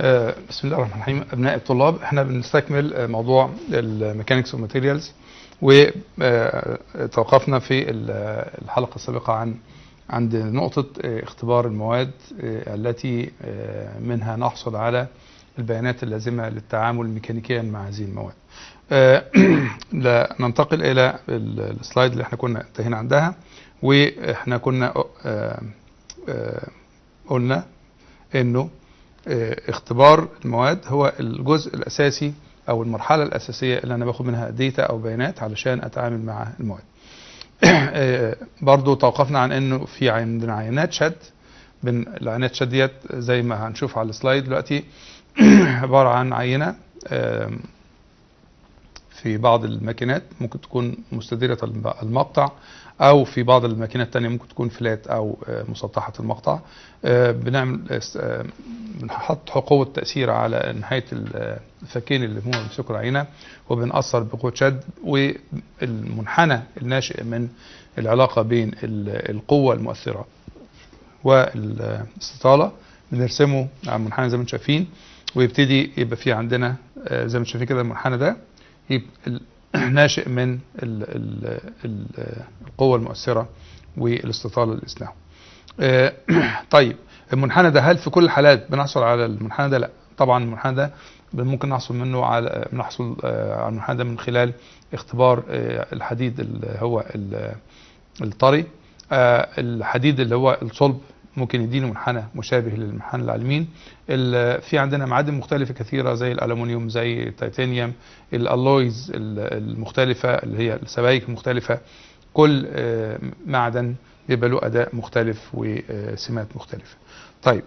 آه، بسم الله الرحمن الرحيم ابناء الطلاب احنا بنستكمل آه، موضوع الميكانيكس والماتيريالز وتوقفنا في ال- الحلقه السابقه عن عند نقطه آه، اختبار المواد آه، التي آه، منها نحصل على البيانات اللازمه للتعامل ميكانيكيا مع هذه المواد. آه، لا ننتقل الى ال- السلايد اللي احنا كنا انتهينا عندها واحنا كنا آه، آه، قلنا انه آه، اختبار المواد هو الجزء الاساسي او المرحله الاساسيه اللي انا باخد منها ديتا او بيانات علشان اتعامل مع المواد آه، برضو توقفنا عن انه في عندنا عينات شد من العينات شد ديت زي ما هنشوف على السلايد دلوقتي عباره عن عينه آم، في بعض الماكينات ممكن تكون مستديرة الم- المقطع أو في بعض الماكينات التانية ممكن تكون فلات أو آه، مسطحة المقطع آه، بنعمل اس- آه، بنحط قوة تأثير على نهاية ال- الفكين اللي هم بيمسكوا العينة وبنأثر بقوة شد والمنحنى الناشئ من العلاقة بين ال- القوة المؤثرة والاستطالة بنرسمه على المنحنى زي ما انتم شايفين ويبتدي يبقى في عندنا آه، زي ما انتم شايفين كده المنحنى ده يبقى ال- ناشئ من ال ال ال القوة المؤثرة والاستطالة الإسناع. آه، طيب المنحنى ده هل في كل الحالات بنحصل على المنحنى ده؟ لا طبعا المنحنى ده ممكن نحصل منه على نحصل آه، على المنحنى ده من خلال اختبار آه، الحديد اللي هو ال- الطري آه، الحديد اللي هو الصلب ممكن يديني منحنى مشابه للمنحنى اللي على اليمين ال- في عندنا معادن مختلفة كثيرة زي الألومنيوم زي التيتانيوم الالويز ال- المختلفة اللي هي السبائك المختلفة كل آه، معدن بيبقى له أداء مختلف وسمات مختلفة طيب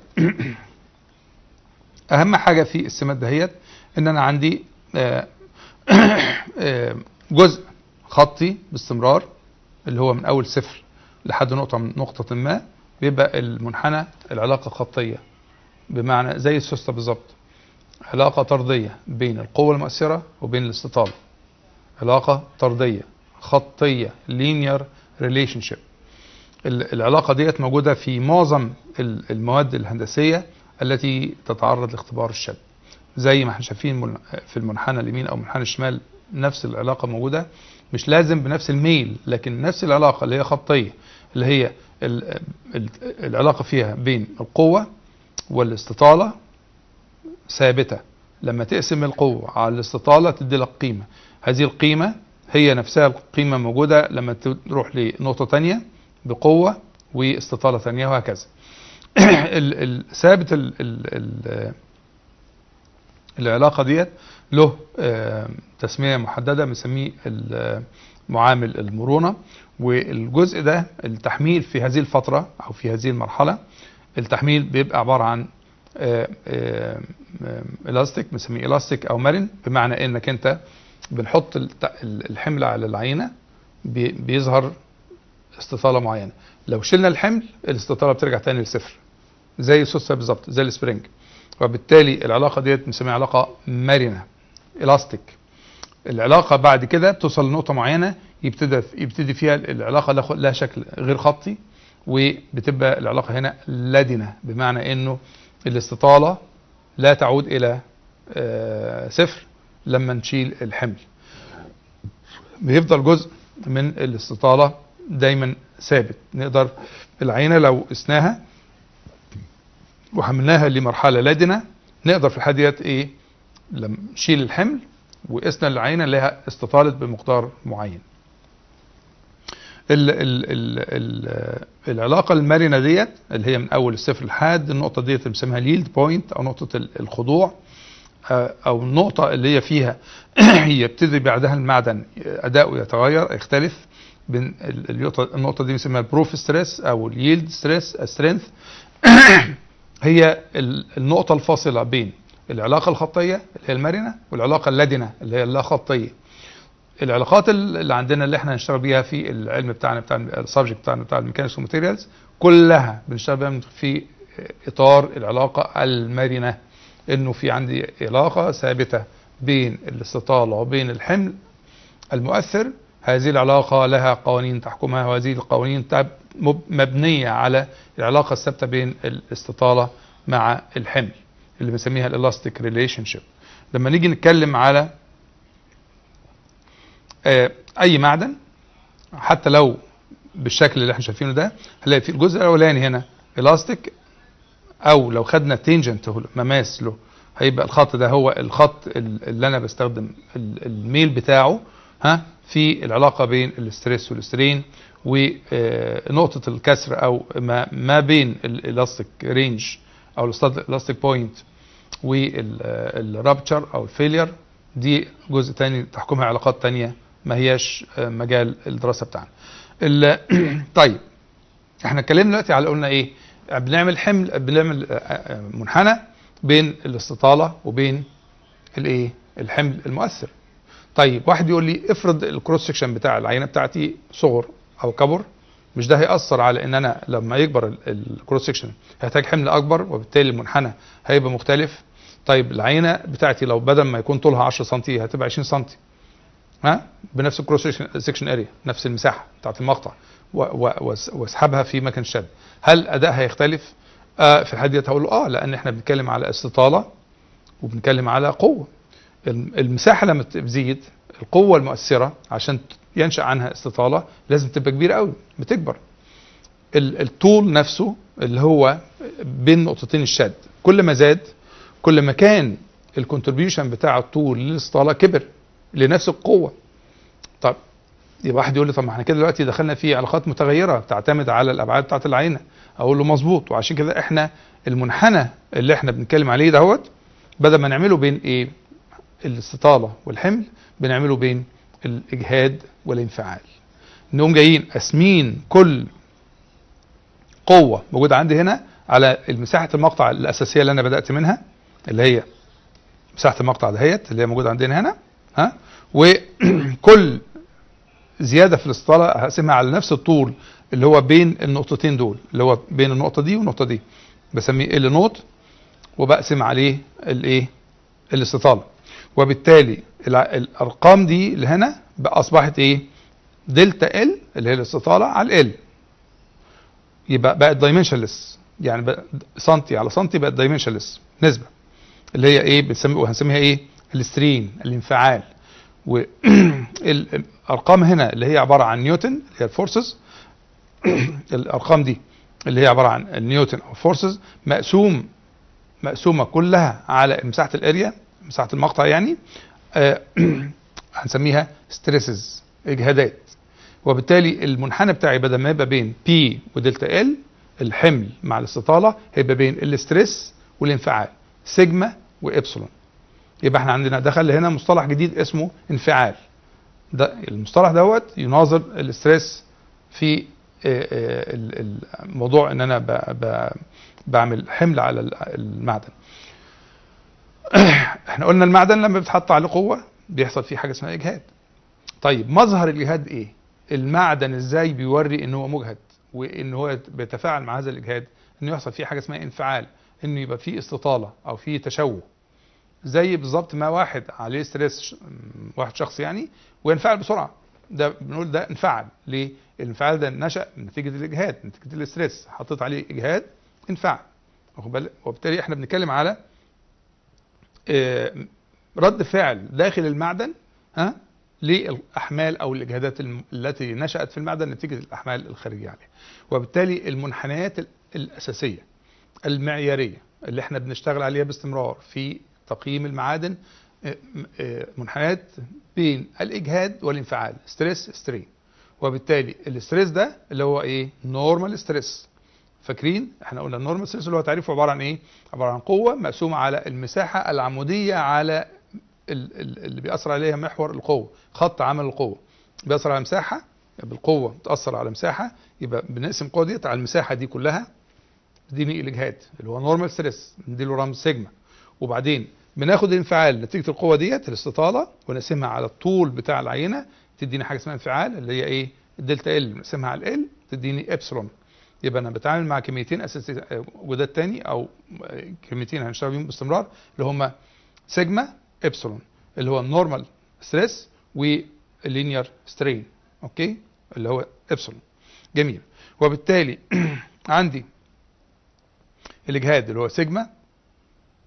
أهم حاجة في السمات دهيت إن أنا عندي آه، آه، جزء خطي باستمرار اللي هو من أول صفر لحد نقطة من نقطة ما بيبقى المنحنى العلاقة خطية بمعنى زي السوستة بالظبط علاقة طردية بين القوة المؤثرة وبين الاستطالة علاقة طردية خطية linear relationship ال- العلاقة ديت موجودة في معظم ال- المواد الهندسية التي تتعرض لاختبار الشد زي ما احنا شايفين من- في المنحنى اليمين او المنحنى الشمال نفس العلاقة موجودة مش لازم بنفس الميل لكن نفس العلاقة اللي هي خطية اللي هي ال- ال- العلاقة فيها بين القوة والاستطالة ثابتة لما تقسم القوة على الاستطالة تدي لك قيمة هذه القيمة هي نفسها القيمة موجودة لما تروح لنقطة تانية بقوة واستطالة ثانية وهكذا ال- ال- ثابت ال- ال- ال- العلاقة ديت له آه، تسمية محددة بنسميه ال- معامل المرونة والجزء ده التحميل في هذه الفترة أو في هذه المرحلة التحميل بيبقى عبارة عن الاستيك بنسميه الاستيك او مرن بمعنى انك انت بنحط الت- الحمل على العينه بي- بيظهر استطاله معينه لو شلنا الحمل الاستطاله بترجع تاني لصفر زي السوسته بالظبط زي السبرينج وبالتالي العلاقه ديت بنسميها علاقه مرنه الاستيك العلاقه بعد كده بتوصل لنقطه معينه يبتدي يبتدي فيها العلاقه لها- لها شكل غير خطي وبتبقى العلاقه هنا لدنه بمعنى انه الاستطاله لا تعود الى آه، صفر لما نشيل الحمل بيفضل جزء من الاستطاله دايما ثابت نقدر العينه لو قسناها وحملناها لمرحله لدنه نقدر في الحاله ديت ايه لما نشيل الحمل وقسنا العينه لها استطالت بمقدار معين ال ال ال ال العلاقه المرنه ديت اللي هي من اول الصفر لحد النقطه ديت اللي بنسميها اليلد بوينت او نقطه ال- الخضوع آه، او النقطه اللي هي فيها يبتدي بعدها المعدن اداؤه يتغير يختلف بين ال- النقطه النقطه دي بنسميها البروف ستريس او اليلد ستريس سترينث هي ال- النقطه الفاصله بين العلاقه الخطيه اللي هي المرنه والعلاقه اللدنه اللي هي اللا خطيه العلاقات ال- اللي عندنا اللي احنا هنشتغل بيها في العلم بتاعنا بتاع السبجكت بتاعنا بتاع الميكانيكس والماتيريالز كلها بنشتغل بيها من- في اطار العلاقه المرنه انه في عندي علاقه ثابته بين الاستطاله وبين الحمل المؤثر هذه العلاقه لها قوانين تحكمها وهذه القوانين تب- مب- مبنيه على العلاقه الثابته بين الاستطاله مع الحمل اللي بنسميها الالاستيك ريليشن شيب لما نيجي نتكلم على آه، اي معدن حتى لو بالشكل اللي احنا شايفينه ده هنلاقي في الجزء الاولاني هنا الاستيك او لو خدنا تينجنت مماس له هيبقى الخط ده هو الخط ال- اللي انا بستخدم ال- الميل بتاعه ها في العلاقه بين الاستريس والسترين ونقطه الكسر او ما, ما بين الالاستيك رينج او الالاستيك بوينت والرابتشر او الفيلير دي جزء تاني تحكمها علاقات تانية ما هياش آه، مجال الدراسه بتاعنا ال- طيب احنا اتكلمنا دلوقتي على قلنا ايه بنعمل حمل بنعمل آه، آه، منحنى بين الاستطاله وبين الايه الحمل المؤثر طيب واحد يقول لي افرض الكروس سكشن بتاع العينه بتاعتي صغر او كبر مش ده هيأثر على ان انا لما يكبر ال- الكروس سكشن هيحتاج حمل اكبر وبالتالي المنحنى هيبقى مختلف طيب العينه بتاعتي لو بدل ما يكون طولها 10 سم هتبقى 20 سم ها بنفس الكروس سكشن اريا نفس المساحه بتاعت المقطع و- و- وأس- واسحبها في مكان الشد هل ادائها هيختلف آه في الحالة ديت هقول له اه لان احنا بنتكلم على استطاله وبنتكلم على قوه الم- المساحه لما بتزيد القوه المؤثره عشان ينشا عنها استطاله لازم تبقى كبيره قوي بتكبر ال- الطول نفسه اللي هو بين نقطتين الشد كل ما زاد كل ما كان الكونتريبيوشن بتاع الطول للاستطاله كبر لنفس القوه طب يبقى واحد يقول لي طب ما احنا كده دلوقتي دخلنا في علاقات متغيره تعتمد على الابعاد بتاعت العينه اقول له مظبوط وعشان كده احنا المنحنى اللي احنا بنتكلم عليه دهوت بدل ما نعمله بين ايه الاستطاله والحمل بنعمله بين الاجهاد والانفعال نقوم جايين قاسمين كل قوه موجوده عندي هنا على مساحه المقطع الاساسيه اللي انا بدات منها اللي هي مساحه المقطع دهيت اللي هي موجوده عندنا هنا ها وكل زياده في الاستطاله هقسمها على نفس الطول اللي هو بين النقطتين دول اللي هو بين النقطه دي والنقطه دي بسميه ال نوت وبقسم عليه الايه الاستطاله وبالتالي الع- الارقام دي اللي هنا بقى اصبحت ايه دلتا ال اللي هي الاستطاله على ال يبقى بقت دايمنشنلس يعني بقى سنتي على سنتي بقت دايمنشنلس نسبه اللي هي ايه بنسمي وهنسميها ايه السترين الانفعال والارقام هنا اللي هي عباره عن نيوتن اللي هي الفورسز الارقام دي اللي هي عباره عن النيوتن او فورسز مقسوم مقسومه كلها على مساحه الاريا مساحه المقطع يعني آه، هنسميها ستريسز اجهادات وبالتالي المنحنى بتاعي بدل ما يبقى بين بي ودلتا ال الحمل مع الاستطاله هيبقى بين الاستريس والانفعال سيجما وابسلون يبقى احنا عندنا دخل هنا مصطلح جديد اسمه انفعال ده المصطلح دوت يناظر الاستريس في آه، آه، ال- الموضوع ان انا ب- ب- بعمل حمل على ال- المعدن احنا قلنا المعدن لما بيتحط عليه قوه بيحصل فيه حاجه اسمها اجهاد طيب مظهر الاجهاد ايه المعدن ازاي بيوري ان هو مجهد وان هو بيتفاعل مع هذا الاجهاد انه يحصل فيه حاجه اسمها انفعال انه يبقى فيه استطاله او فيه تشوه زي بالظبط ما واحد عليه ستريس ش- م- واحد شخص يعني وينفعل بسرعه ده بنقول ده انفعل ليه الانفعال ده نشا نتيجه الاجهاد نتيجه الاستريس حطيت عليه اجهاد انفعل واخد بالك؟ وبالتالي احنا بنتكلم على آه، رد فعل داخل المعدن ها للاحمال او الاجهادات الم- التي نشات في المعدن نتيجه الاحمال الخارجيه عليه وبالتالي المنحنيات ال- الاساسيه المعياريه اللي احنا بنشتغل عليها باستمرار في تقييم المعادن آه، م- آه، منحنيات بين الاجهاد والانفعال ستريس سترين وبالتالي الاستريس ده اللي هو ايه نورمال ستريس فاكرين احنا قلنا النورمال ستريس اللي هو تعريفه عباره عن ايه عباره عن قوه مقسومه على المساحه العموديه على ال- ال- اللي بيأثر عليها محور القوه خط عمل القوه بيأثر على مساحه بالقوه بتأثر على مساحه يبقى بنقسم القوه ديت على المساحه دي كلها تديني الاجهاد اللي هو نورمال ستريس نديله رمز سيجما وبعدين بناخد الانفعال نتيجه القوه ديت الاستطاله ونقسمها على الطول بتاع العينه تديني حاجه اسمها انفعال اللي هي ايه الدلتا ال نقسمها على ال تديني ابسلون يبقى انا بتعامل مع كميتين اساسي جداد تاني او كميتين هنشتغل بيهم باستمرار اللي هم سيجما ابسلون اللي هو النورمال ستريس واللينير سترين اوكي اللي هو ابسلون جميل وبالتالي عندي الاجهاد اللي هو سيجما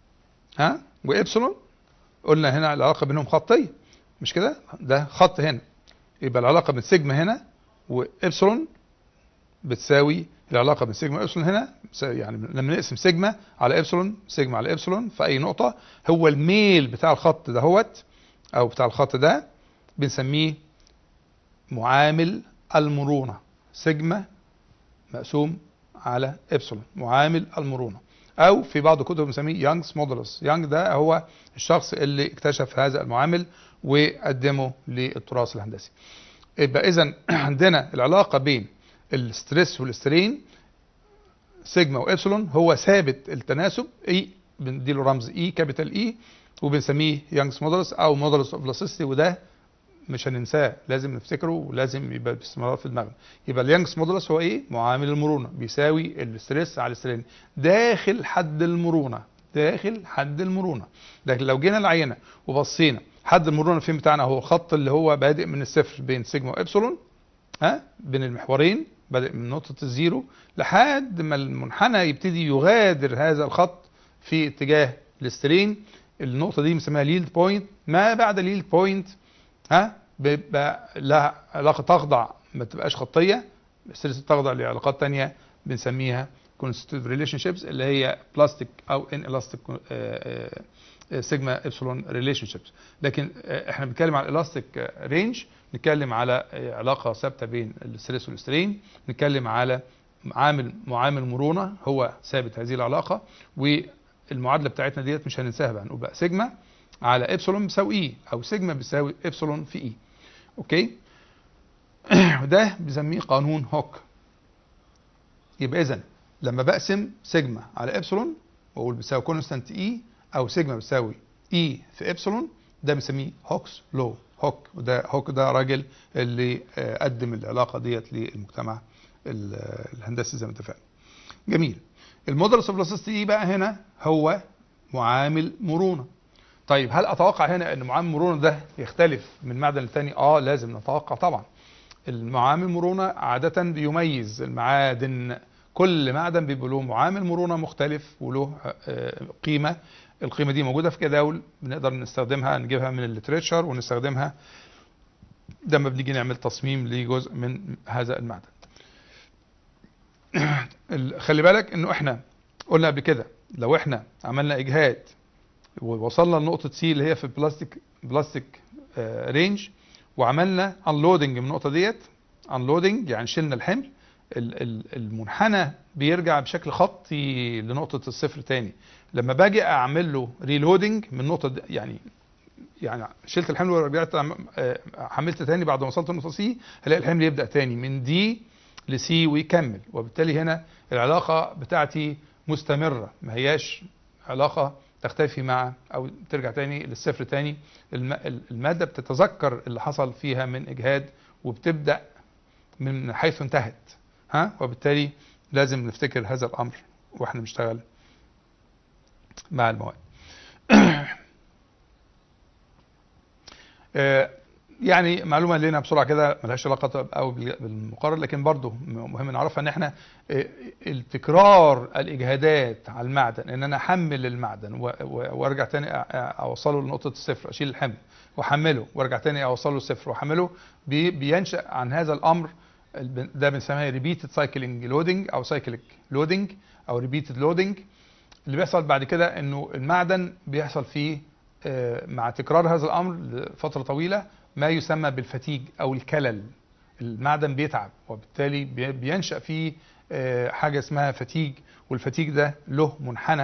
ها وابسلون قلنا هنا العلاقه بينهم خطيه مش كده ده خط هنا يبقى العلاقه بين سيجما هنا وابسلون بتساوي العلاقه بين سيجما وابسلون هنا يعني لما نقسم سيجما على ابسلون سيجما على ابسلون في اي نقطه هو الميل بتاع الخط دهوت او بتاع الخط ده بنسميه معامل المرونه سيجما مقسوم على ابسلون معامل المرونه او في بعض الكتب بنسميه يانجز مودولس يانج ده هو الشخص اللي اكتشف هذا المعامل وقدمه للتراث الهندسي يبقى اذا عندنا العلاقه بين الستريس والسترين سيجما وابسلون هو ثابت التناسب اي بنديله رمز اي كابيتال اي وبنسميه يانجز مودولس او مودولس اوف لاستيسيتي وده مش هننساه لازم نفتكره ولازم يبقى باستمرار في دماغنا يبقى اليانجز مودولس هو ايه معامل المرونه بيساوي الاستريس على السترين داخل حد المرونه داخل حد المرونه لكن لو جينا العينه وبصينا حد المرونه فين بتاعنا هو الخط اللي هو بادئ من الصفر بين سيجما وابسلون ها بين المحورين بادئ من نقطه الزيرو لحد ما المنحنى يبتدي يغادر هذا الخط في اتجاه الاسترين النقطه دي بنسميها ليلد بوينت ما بعد ليلد بوينت ها بيبقى لها علاقه تخضع ما تبقاش خطيه السيريس تخضع لعلاقات تانية بنسميها constitutive relationships اللي هي بلاستيك او ان الاستيك سيجما ابسلون ريليشن شيبس لكن احنا بنتكلم على الالاستيك رينج نتكلم على علاقه ثابته بين الستريس والسترين نتكلم على عامل معامل مرونه هو ثابت هذه العلاقه والمعادله بتاعتنا ديت مش هننساها بقى نقول بقى سيجما على ابسلون بيساوي اي او سيجما بيساوي ابسلون في اي اوكي وده بنسميه قانون هوك يبقى اذا لما بقسم سيجما على ابسلون واقول بيساوي كونستانت اي او سيجما بيساوي اي في ابسلون ده بنسميه هوكس لو هوك وده هوك ده راجل اللي قدم العلاقه ديت للمجتمع الهندسي زي ما اتفقنا جميل المودرس اوف لاستيسيتي ايه بقى هنا هو معامل مرونه طيب هل اتوقع هنا ان معامل مرونه ده يختلف من معدن للتاني اه لازم نتوقع طبعا المعامل مرونه عاده بيميز المعادن كل معدن بيبقى له معامل مرونه مختلف وله قيمه القيمه دي موجوده في جداول بنقدر نستخدمها نجيبها من الليتريتشر ونستخدمها لما بنيجي نعمل تصميم لجزء من هذا المعدن خلي بالك انه احنا قلنا قبل كده لو احنا عملنا اجهاد ووصلنا لنقطه سي اللي هي في البلاستيك بلاستيك رينج وعملنا انلودنج من النقطه ديت انلودنج يعني شلنا الحمل المنحنى بيرجع بشكل خطي لنقطة الصفر تاني لما باجي اعمل له ريلودنج من النقطة دي يعني يعني شلت الحمل ورجعت حملت تاني بعد ما وصلت لنقطة سي هلاقي الحمل يبدأ تاني من دي لسي ويكمل وبالتالي هنا العلاقة بتاعتي مستمرة ما هياش علاقة تختفي مع او ترجع تاني للصفر تاني المادة بتتذكر اللي حصل فيها من اجهاد وبتبدأ من حيث انتهت ها وبالتالي لازم نفتكر هذا الامر واحنا بنشتغل مع المواد يعني معلومه لنا بسرعه كده ملهاش علاقه او بالمقرر لكن برضه مهم نعرفها ان احنا تكرار الاجهادات على المعدن ان انا احمل المعدن وارجع تاني اوصله لنقطه الصفر اشيل الحمل واحمله وارجع تاني اوصله للصفر واحمله بينشا عن هذا الامر ده بنسميها ريبيتد سايكلينج لودنج او سايكليك لودنج او ريبيتد لودنج اللي بيحصل بعد كده انه المعدن بيحصل فيه مع تكرار هذا الامر لفتره طويله ما يسمى بالفتيج او الكلل المعدن بيتعب وبالتالي بينشا فيه حاجه اسمها فتيج والفتيج ده له منحنى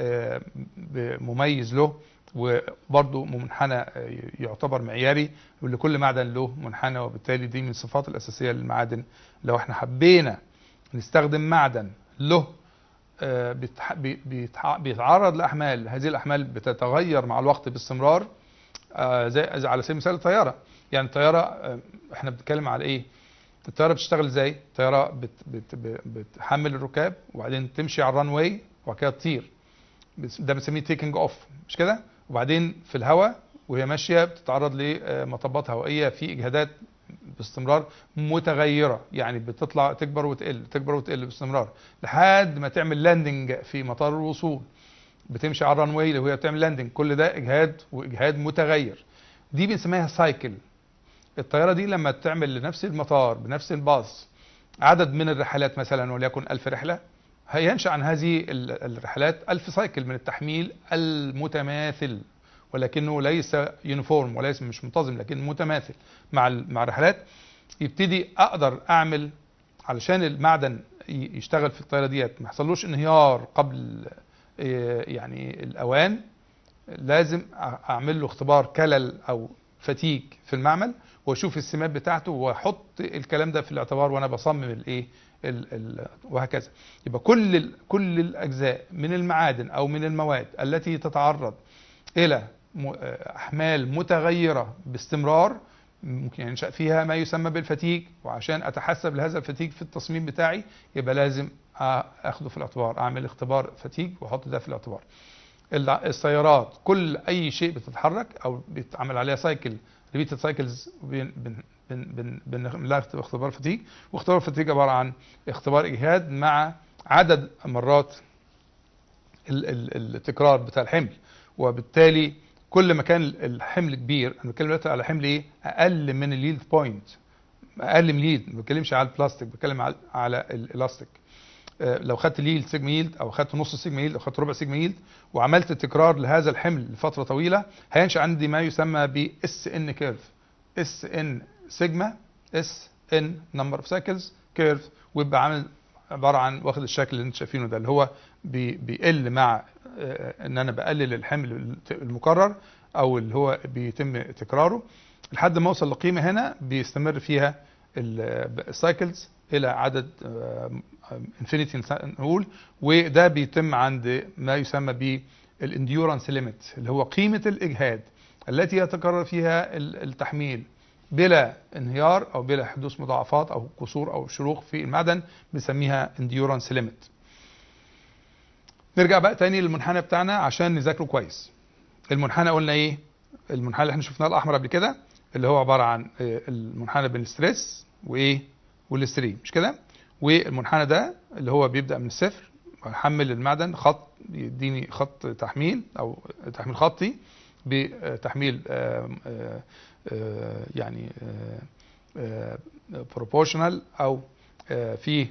مميز له وبرضه منحنى يعتبر معياري ولكل معدن له منحنى وبالتالي دي من الصفات الأساسية للمعادن لو احنا حبينا نستخدم معدن له بيتعرض لأحمال هذه الأحمال بتتغير مع الوقت باستمرار زي على سبيل المثال الطيارة يعني الطيارة احنا بنتكلم على ايه الطيارة بتشتغل ازاي الطيارة بت بت بتحمل الركاب وبعدين تمشي على الران واي وبعد كده تطير ده بنسميه تيكنج اوف مش كده وبعدين في الهواء وهي ماشيه بتتعرض لمطبات هوائيه في اجهادات باستمرار متغيره يعني بتطلع تكبر وتقل تكبر وتقل باستمرار لحد ما تعمل لاندنج في مطار الوصول بتمشي على الران واي وهي بتعمل لاندنج كل ده اجهاد واجهاد متغير دي بنسميها سايكل الطياره دي لما تعمل لنفس المطار بنفس الباص عدد من الرحلات مثلا وليكن ألف رحله هينشا عن هذه الرحلات ألف سايكل من التحميل المتماثل ولكنه ليس يونيفورم وليس مش منتظم لكن متماثل مع مع الرحلات يبتدي اقدر اعمل علشان المعدن يشتغل في الطياره ديت ما يحصلوش انهيار قبل يعني الاوان لازم اعمل له اختبار كلل او فتيج في المعمل واشوف السمات بتاعته واحط الكلام ده في الاعتبار وانا بصمم الايه وهكذا يبقى كل كل الاجزاء من المعادن او من المواد التي تتعرض الى احمال متغيره باستمرار ممكن ينشا فيها ما يسمى بالفتيج وعشان اتحسب لهذا الفتيج في التصميم بتاعي يبقى لازم اخده في الاعتبار اعمل اختبار فتيج واحط ده في الاعتبار السيارات كل اي شيء بتتحرك او بيتعمل عليها سايكل ريبيتد سايكلز بن بن بنعمل اختبار فتيج واختبار فتيج عباره عن اختبار اجهاد مع عدد مرات التكرار بتاع الحمل وبالتالي كل ما كان الحمل كبير انا بتكلم دلوقتي على حمل ايه اقل من اليلد بوينت اقل من اليلد ما بتكلمش على البلاستيك بتكلم على على الالاستيك لو خدت ليلد سيجما يلد او خدت نص سيجما يلد او خدت ربع سيجما يلد وعملت تكرار لهذا الحمل لفتره طويله هينشا عندي ما يسمى ب اس ان كيرف اس ان سيجما اس ان نمبر اوف سايكلز كيرف ويبقى عامل عباره عن واخد الشكل اللي انتم شايفينه ده اللي هو بي بيقل مع ان انا بقلل الحمل المكرر او اللي هو بيتم تكراره لحد ما اوصل لقيمه هنا بيستمر فيها السايكلز الى عدد انفينيتي نقول وده بيتم عند ما يسمى بالانديورنس ليميت اللي هو قيمه الاجهاد التي يتكرر فيها التحميل بلا انهيار او بلا حدوث مضاعفات او كسور او شروخ في المعدن بنسميها انديورنس ليميت نرجع بقى تاني للمنحنى بتاعنا عشان نذاكره كويس المنحنى قلنا ايه المنحنى اللي احنا شفناه الاحمر قبل كده اللي هو عباره عن المنحنى بين الستريس وايه والاستريم مش كده والمنحنى ده اللي هو بيبدا من الصفر هحمل المعدن خط يديني خط تحميل او تحميل خطي بتحميل آآ آآ يعني بروبورشنال او فيه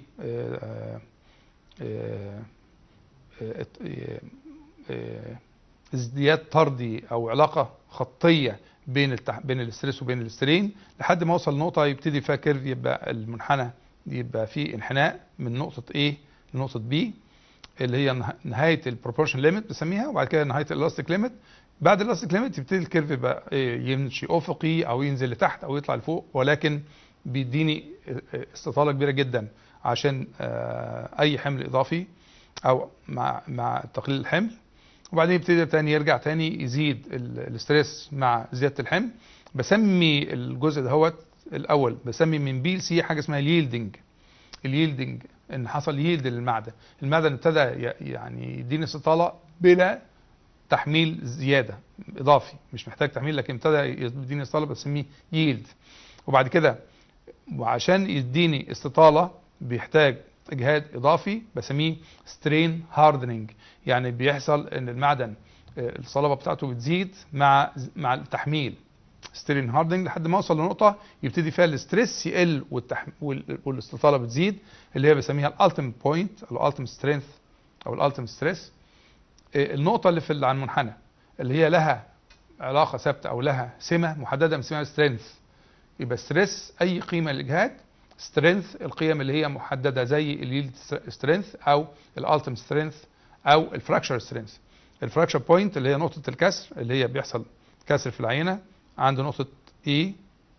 ازدياد طردي او علاقه خطيه بين التح... بين الاستريس وبين الاسترين لحد ما اوصل لنقطه يبتدي فيها كيرف يبقى المنحنى يبقى فيه انحناء من نقطه A لنقطه B اللي هي نهايه البروبورشن ليميت بنسميها وبعد كده نهايه الالاستيك ليميت بعد الالاستيك ليميت يبتدي الكيرف يبقى يمشي افقي او ينزل لتحت او يطلع لفوق ولكن بيديني استطاله كبيره جدا عشان اي حمل اضافي او مع مع تقليل الحمل وبعدين يبتدي تاني يرجع تاني يزيد الاستريس مع زياده الحمل بسمي الجزء دهوت الاول بسمي من بي لسي حاجه اسمها اليلدنج اليلدنج ان حصل ييلد للمعدن المعدن ابتدى يعني يديني استطاله بلا تحميل زياده اضافي مش محتاج تحميل لكن ابتدى يديني استطاله بسميه ييلد وبعد كده وعشان يديني استطاله بيحتاج اجهاد اضافي بسميه سترين هاردنينج يعني بيحصل ان المعدن الصلابه بتاعته بتزيد مع مع التحميل سترين هاردنج لحد ما اوصل لنقطه يبتدي فيها الاستريس يقل والتحم... والاستطاله بتزيد اللي هي بسميها الالتيميت بوينت او الالتيميت سترينث او الالتيميت ستريس النقطه اللي في على المنحنى اللي هي لها علاقه ثابته او لها سمه محدده بنسميها سترينث يبقى ستريس اي قيمه للاجهاد سترينث القيم اللي هي محدده زي اليلد سترينث او الالتيم سترينث او الفراكشر سترينث الفراكشر بوينت اللي هي نقطه الكسر اللي هي بيحصل كسر في العينه عند نقطه اي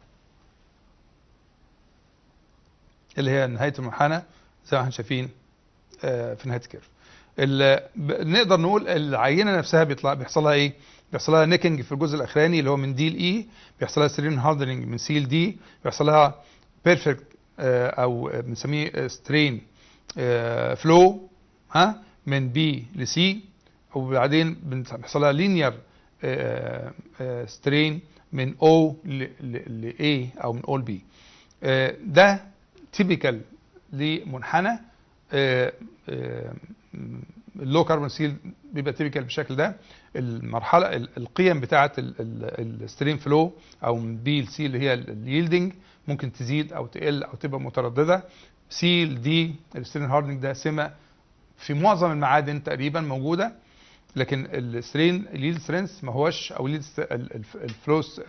اللي هي نهايه المنحنى زي ما احنا شايفين في نهايه الكيرف نقدر نقول العينه نفسها بيطلع بيحصل لها ايه بيحصل لها نيكنج في الجزء الاخراني اللي هو من دي لاي بيحصل لها سيرين هاردنينج من سي لدي بيحصل لها بيرفكت او بنسميه سترين فلو ها من بي لسي وبعدين بيحصل لها لينير سترين من او ل اي او من او لبي ده تيبيكال لمنحنى اللو كاربون سيل بيبقى تيبيكال بالشكل ده المرحله ال- القيم بتاعه الستريم فلو او من بي لسي اللي هي اليلدنج ممكن تزيد او تقل او تبقى متردده سي دي السترين هاردنج ده سمه في معظم المعادن تقريبا موجوده لكن السترين اليلد سترينث ما هوش او اليلد الفلوس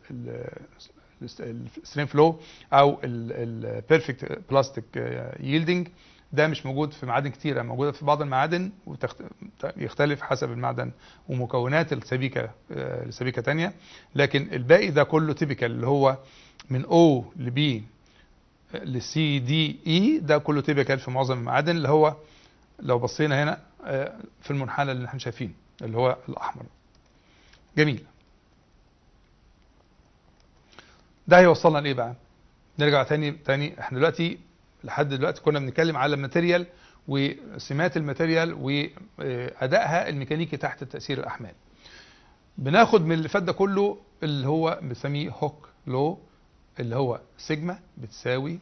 السترين فلو او البيرفكت بلاستيك ييلدنج ده مش موجود في معادن كتيرة موجودة في بعض المعادن ويختلف حسب المعدن ومكونات السبيكة آه، لسبيكة تانية لكن الباقي ده كله تيبيكال اللي هو من O ل B ل C D E ده كله تيبيكال في معظم المعادن اللي هو لو بصينا هنا آه، في المنحنى اللي احنا شايفينه اللي هو الأحمر جميل ده هيوصلنا لإيه بقى؟ نرجع تاني تاني احنا دلوقتي لحد دلوقتي كنا بنتكلم على الماتيريال وسمات الماتيريال وادائها الميكانيكي تحت تاثير الاحمال بناخد من اللي فات ده كله اللي هو بنسميه هوك لو اللي هو سيجما بتساوي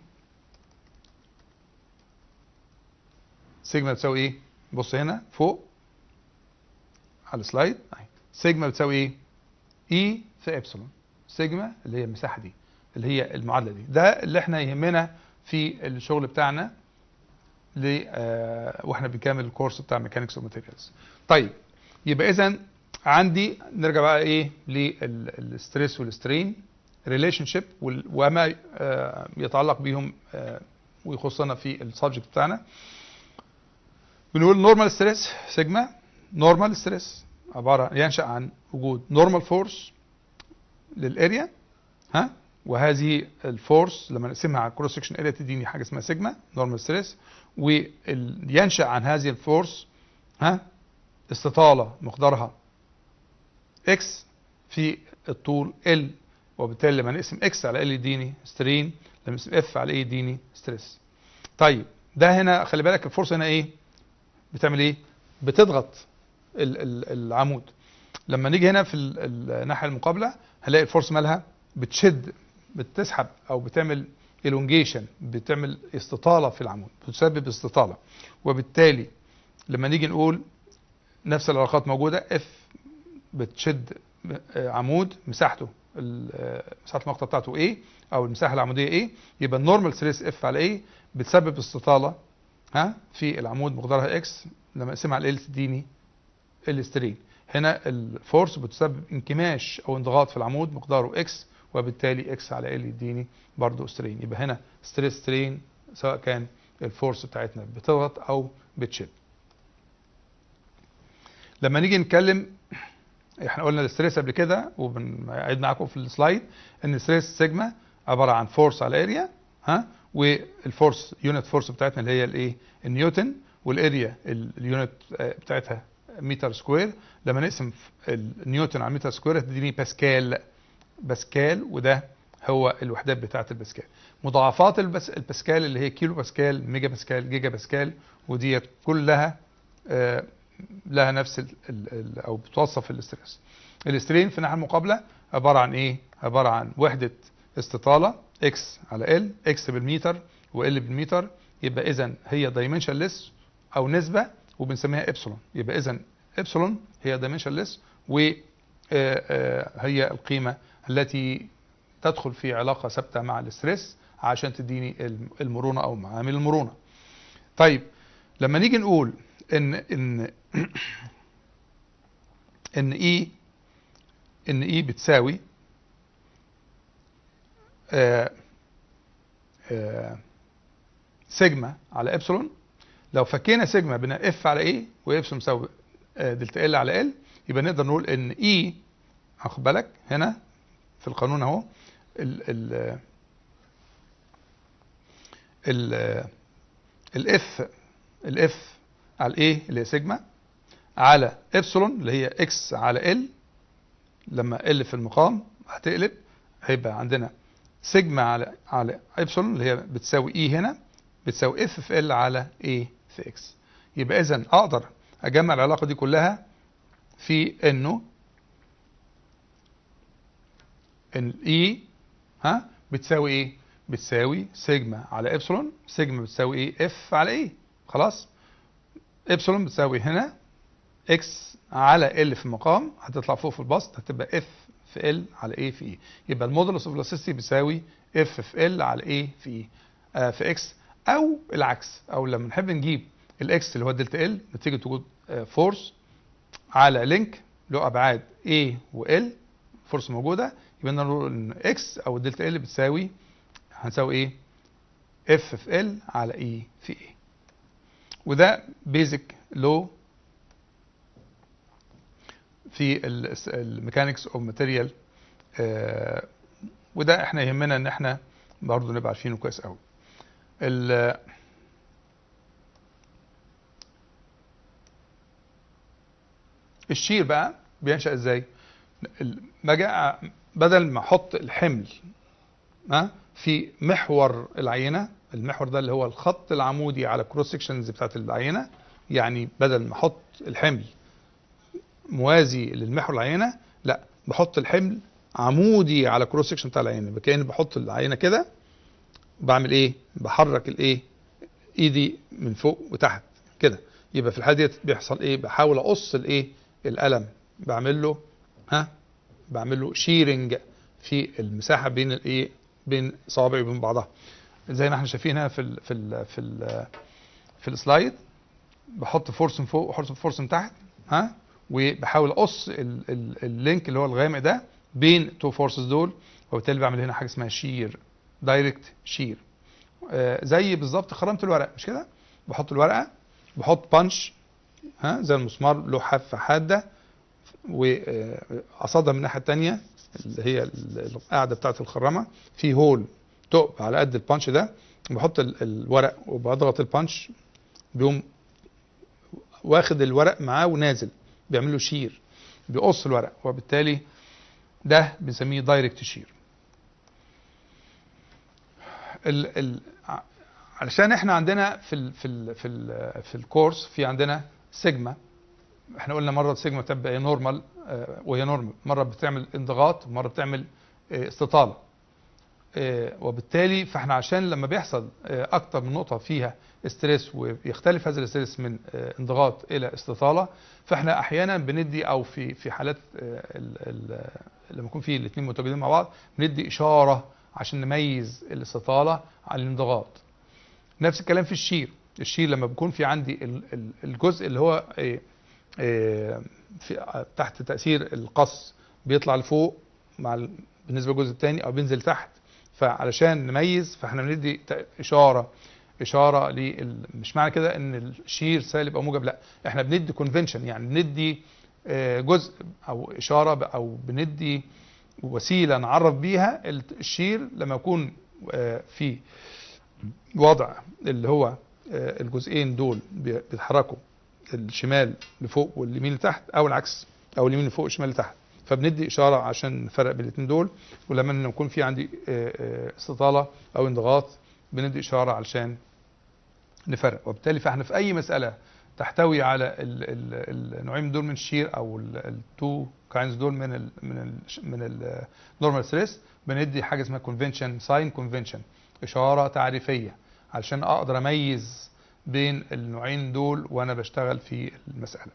سيجما بتساوي ايه بص هنا فوق على السلايد اهي سيجما بتساوي ايه اي في ابسلون سيجما اللي هي المساحه دي اللي هي المعادله دي ده اللي احنا يهمنا في الشغل بتاعنا ل آه، واحنا بنكمل الكورس بتاع ميكانكس وماتيريالز طيب يبقى اذا عندي نرجع بقى ايه للستريس والسترين ريليشن شيب وما آه، يتعلق بيهم آه، ويخصنا في السبجكت بتاعنا بنقول نورمال ستريس سيجما نورمال ستريس عباره ينشا عن وجود نورمال فورس للاريا ها وهذه الفورس لما نقسمها على الكروس سكشن اريا تديني حاجه اسمها سيجما نورمال ستريس وينشا عن هذه الفورس ها استطاله مقدارها اكس في الطول ال وبالتالي لما نقسم اكس على ال يديني سترين لما نقسم اف على ايه يديني ستريس طيب ده هنا خلي بالك الفورس هنا ايه بتعمل ايه بتضغط ال- ال- العمود لما نيجي هنا في ال- الناحيه المقابله هنلاقي الفورس مالها بتشد بتسحب او بتعمل elongation بتعمل استطاله في العمود بتسبب استطاله وبالتالي لما نيجي نقول نفس العلاقات موجوده اف بتشد آه، عمود مساحته ال- آه، مساحه المقطع بتاعته ايه او المساحه العموديه ايه يبقى النورمال ستريس اف على ايه بتسبب استطاله ها في العمود مقدارها اكس لما اقسمها على ال تديني السترين هنا الفورس بتسبب انكماش او انضغاط في العمود مقداره اكس وبالتالي اكس على ال يديني برضه سترين يبقى هنا ستريس سترين سواء كان الفورس بتاعتنا بتضغط او بتشد لما نيجي نتكلم احنا قلنا الستريس قبل كده وبنعيد معاكم في السلايد ان الستريس سيجما عباره عن فورس على اريا ها والفورس يونت فورس بتاعتنا اللي هي الايه النيوتن والاريا اليونت بتاعتها متر سكوير لما نقسم النيوتن على متر سكوير هتديني باسكال باسكال وده هو الوحدات بتاعه الباسكال مضاعفات البس الباسكال اللي هي كيلو باسكال ميجا باسكال جيجا باسكال وديت كلها آه، لها نفس ال ال ال او بتوصف الاستريس الاسترين في الناحيه المقابله عباره عن ايه عباره عن وحده استطاله اكس على ال اكس بالمتر وال بالمتر يبقى اذا هي دايمنشنلس او نسبه وبنسميها ابسلون يبقى اذا ابسلون هي دايمنشنلس وهي القيمه التي تدخل في علاقه ثابته مع الاستريس عشان تديني الم- المرونه او معامل المرونه طيب لما نيجي نقول ان ان ان اي ان اي بتساوي آه آه سيجما على ابسلون لو فكينا سيجما بين اف على ايه وابسلون مساوي آه دلتا ال على ال يبقى نقدر نقول ان اي واخد بالك هنا في القانون اهو ال ال ال الاف الاف على الايه اللي هي سيجما على ابسلون اللي هي اكس على ال لما ال في المقام هتقلب هيبقى عندنا سيجما على على ابسلون اللي هي بتساوي اي هنا بتساوي اف في ال على اي في اكس يبقى اذا اقدر اجمع العلاقه دي كلها في انه ان اي ها بتساوي ايه بتساوي سيجما على ابسلون سيجما بتساوي ايه اف على ايه خلاص ابسلون بتساوي هنا اكس على ال في المقام هتطلع فوق في البسط هتبقى اف في ال على اي في اي يبقى المودولس اوف الاستيستي بيساوي اف في ال على اي في اي آه في اكس او العكس او لما نحب نجيب الاكس اللي هو الدلتا ال نتيجه وجود آه فورس على لينك له ابعاد A و L فورس موجوده يبقى نقول ان اكس او الدلتا ال بتساوي هنساوي ايه؟ اف في ال على اي في اي وده بيزك لو في الميكانكس اوف ماتيريال وده احنا يهمنا ان احنا برضه نبقى عارفينه كويس قوي الشير بقى بينشأ ازاي باجي بدل ما احط الحمل ها في محور العينه المحور ده اللي هو الخط العمودي على الكروس سكشنز بتاعت العينه يعني بدل ما احط الحمل موازي للمحور العينه لا بحط الحمل عمودي على كروس سكشن بتاع العينه كاني بحط العينه كده بعمل ايه بحرك الايه ايدي من فوق وتحت كده يبقى في الحاله ديت بيحصل ايه بحاول اقص الايه القلم بعمل له ها بعمل له شيرنج في المساحه بين الايه بين صوابعي وبين بعضها زي ما احنا شايفين هنا في ال في ال في ال في السلايد بحط فورس من فوق وحط فورس من تحت ها وبحاول اقص ال ال اللينك اللي هو الغامق ده بين تو فورسز دول وبالتالي بعمل هنا حاجه اسمها شير دايركت شير آه زي بالظبط خرمت الورق مش كده بحط الورقه بحط بانش ها زي المسمار له حافه حاده وقصدها من الناحيه الثانيه اللي هي القاعده بتاعه الخرامه في هول ثقب على قد البانش ده بحط الورق وبضغط البانش بيقوم واخد الورق معاه ونازل بيعمل له شير بيقص الورق وبالتالي ده بنسميه دايركت شير ال ال علشان احنا عندنا في ال في ال في ال في الكورس في عندنا سيجما احنا قلنا مره السيجما بتبقى نورمال وهي نورمال مره بتعمل انضغاط ومره بتعمل استطاله وبالتالي فاحنا عشان لما بيحصل اكتر من نقطه فيها استريس ويختلف هذا الاستريس من انضغاط الى استطاله فاحنا احيانا بندي او في في حالات لما يكون في الاثنين متواجدين مع بعض بندي اشاره عشان نميز الاستطاله عن الانضغاط نفس الكلام في الشير الشير لما بيكون في عندي الجزء اللي هو في تحت تاثير القص بيطلع لفوق مع بالنسبه للجزء الثاني او بينزل تحت فعلشان نميز فاحنا بندي اشاره اشاره لل... مش معنى كده ان الشير سالب او موجب لا احنا بندي كونفنشن يعني بندي جزء او اشاره او بندي وسيله نعرف بيها الشير لما يكون في وضع اللي هو الجزئين دول بيتحركوا الشمال لفوق واليمين لتحت او العكس او اليمين لفوق والشمال لتحت فبندي اشاره عشان نفرق بين الاثنين دول ولما يكون في عندي استطاله او انضغاط بندي اشاره علشان نفرق وبالتالي فاحنا في اي مساله تحتوي على النوعين دول من الشير او التو كاينز دول من ال من ال من النورمال ستريس بندي حاجه اسمها كونفنشن ساين كونفنشن اشاره تعريفيه علشان اقدر اميز بين النوعين دول وانا بشتغل في المساله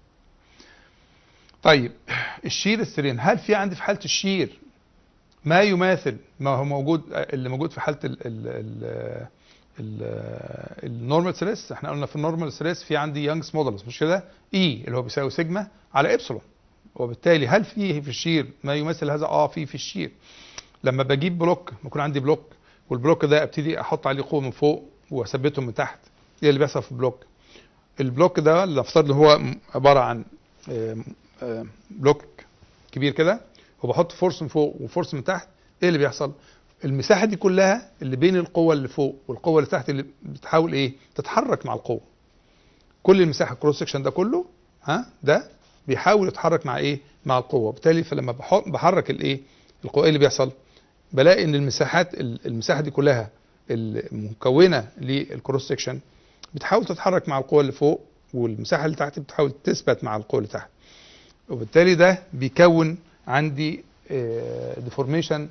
طيب الشير السرين هل في عندي في حاله الشير ما يماثل ما هو موجود اللي موجود في حاله ال ال النورمال ستريس احنا قلنا في النورمال ستريس في عندي يانجز مودولس مش كده اي اللي هو بيساوي سيجما على ابسلون وبالتالي هل فيه في الشير ما يمثل هذا اه في في الشير لما بجيب بلوك بيكون عندي بلوك والبلوك ده ابتدي احط عليه قوه من فوق واثبته من تحت ايه اللي بيحصل في البلوك البلوك ده نفترض ان هو عباره عن بلوك كبير كده وبحط فورس من فوق وفورس من تحت ايه اللي بيحصل المساحه دي كلها اللي بين القوه اللي فوق والقوه اللي تحت اللي بتحاول ايه تتحرك مع القوه كل المساحه الكروس سكشن ده كله ها ده بيحاول يتحرك مع ايه مع القوه وبالتالي فلما بحرك الايه القوه ايه اللي بيحصل بلاقي ان المساحات المساحه دي كلها المكونه للكروس سكشن بتحاول تتحرك مع القوه اللي فوق والمساحه اللي تحت بتحاول تثبت مع القوه اللي تحت وبالتالي ده بيكون عندي ديفورميشن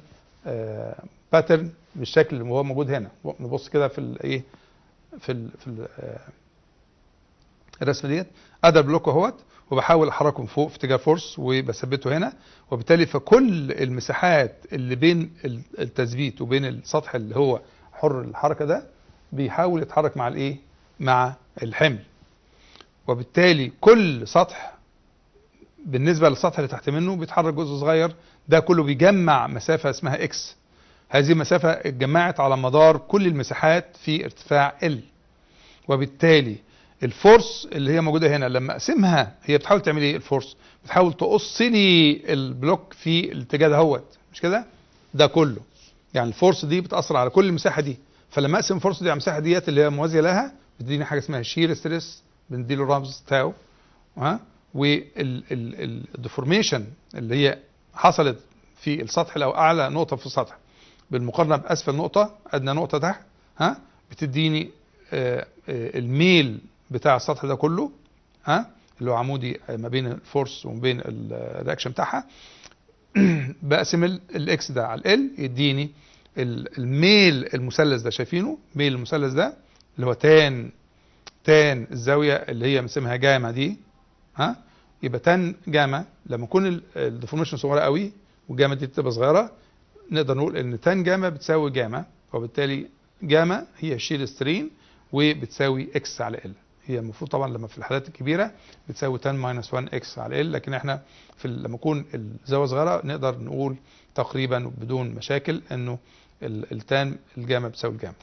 باترن بالشكل اللي هو موجود هنا نبص كده في الايه في ال في ال الرسمه ديت ادي البلوك اهوت وبحاول احركه من فوق في اتجاه فورس وبثبته هنا وبالتالي فكل المساحات اللي بين ال- التثبيت وبين السطح اللي هو حر الحركه ده بيحاول يتحرك مع الايه مع الحمل وبالتالي كل سطح بالنسبه للسطح اللي تحت منه بيتحرك جزء صغير ده كله بيجمع مسافه اسمها اكس هذه المسافه اتجمعت على مدار كل المساحات في ارتفاع ال وبالتالي الفورس اللي هي موجوده هنا لما اقسمها هي بتحاول تعمل ايه الفورس بتحاول تقص لي البلوك في الاتجاه دهوت مش كده ده كله يعني الفورس دي بتاثر على كل المساحه دي فلما اقسم الفورس دي على المساحه ديت اللي هي موازيه لها بتديني حاجه اسمها شير ستريس بنديله رمز تاو ها والديفورميشن اللي هي حصلت في السطح لو اعلى نقطه في السطح بالمقارنه باسفل نقطه ادنى نقطه تحت ها بتديني آه، آه، الميل بتاع السطح ده كله ها اللي هو عمودي ما بين الفورس وما بين ال- الرياكشن بتاعها بقسم ال- الاكس ده على ال يديني ال- الميل المثلث ده شايفينه ميل المثلث ده اللي هو تان تان الزاويه اللي هي بنسميها جاما دي ها يبقى تان جاما لما يكون الديفورميشن صغيره قوي والجاما دي تبقى صغيره نقدر نقول ان تان جاما بتساوي جاما وبالتالي جاما هي شيل سترين وبتساوي اكس على ال هي المفروض طبعا لما في الحالات الكبيره بتساوي 10 ماينس 1 اكس على ال لكن احنا في ال- لما يكون الزاويه صغيره نقدر نقول تقريبا بدون مشاكل انه ال- التان الجاما بتساوي الجاما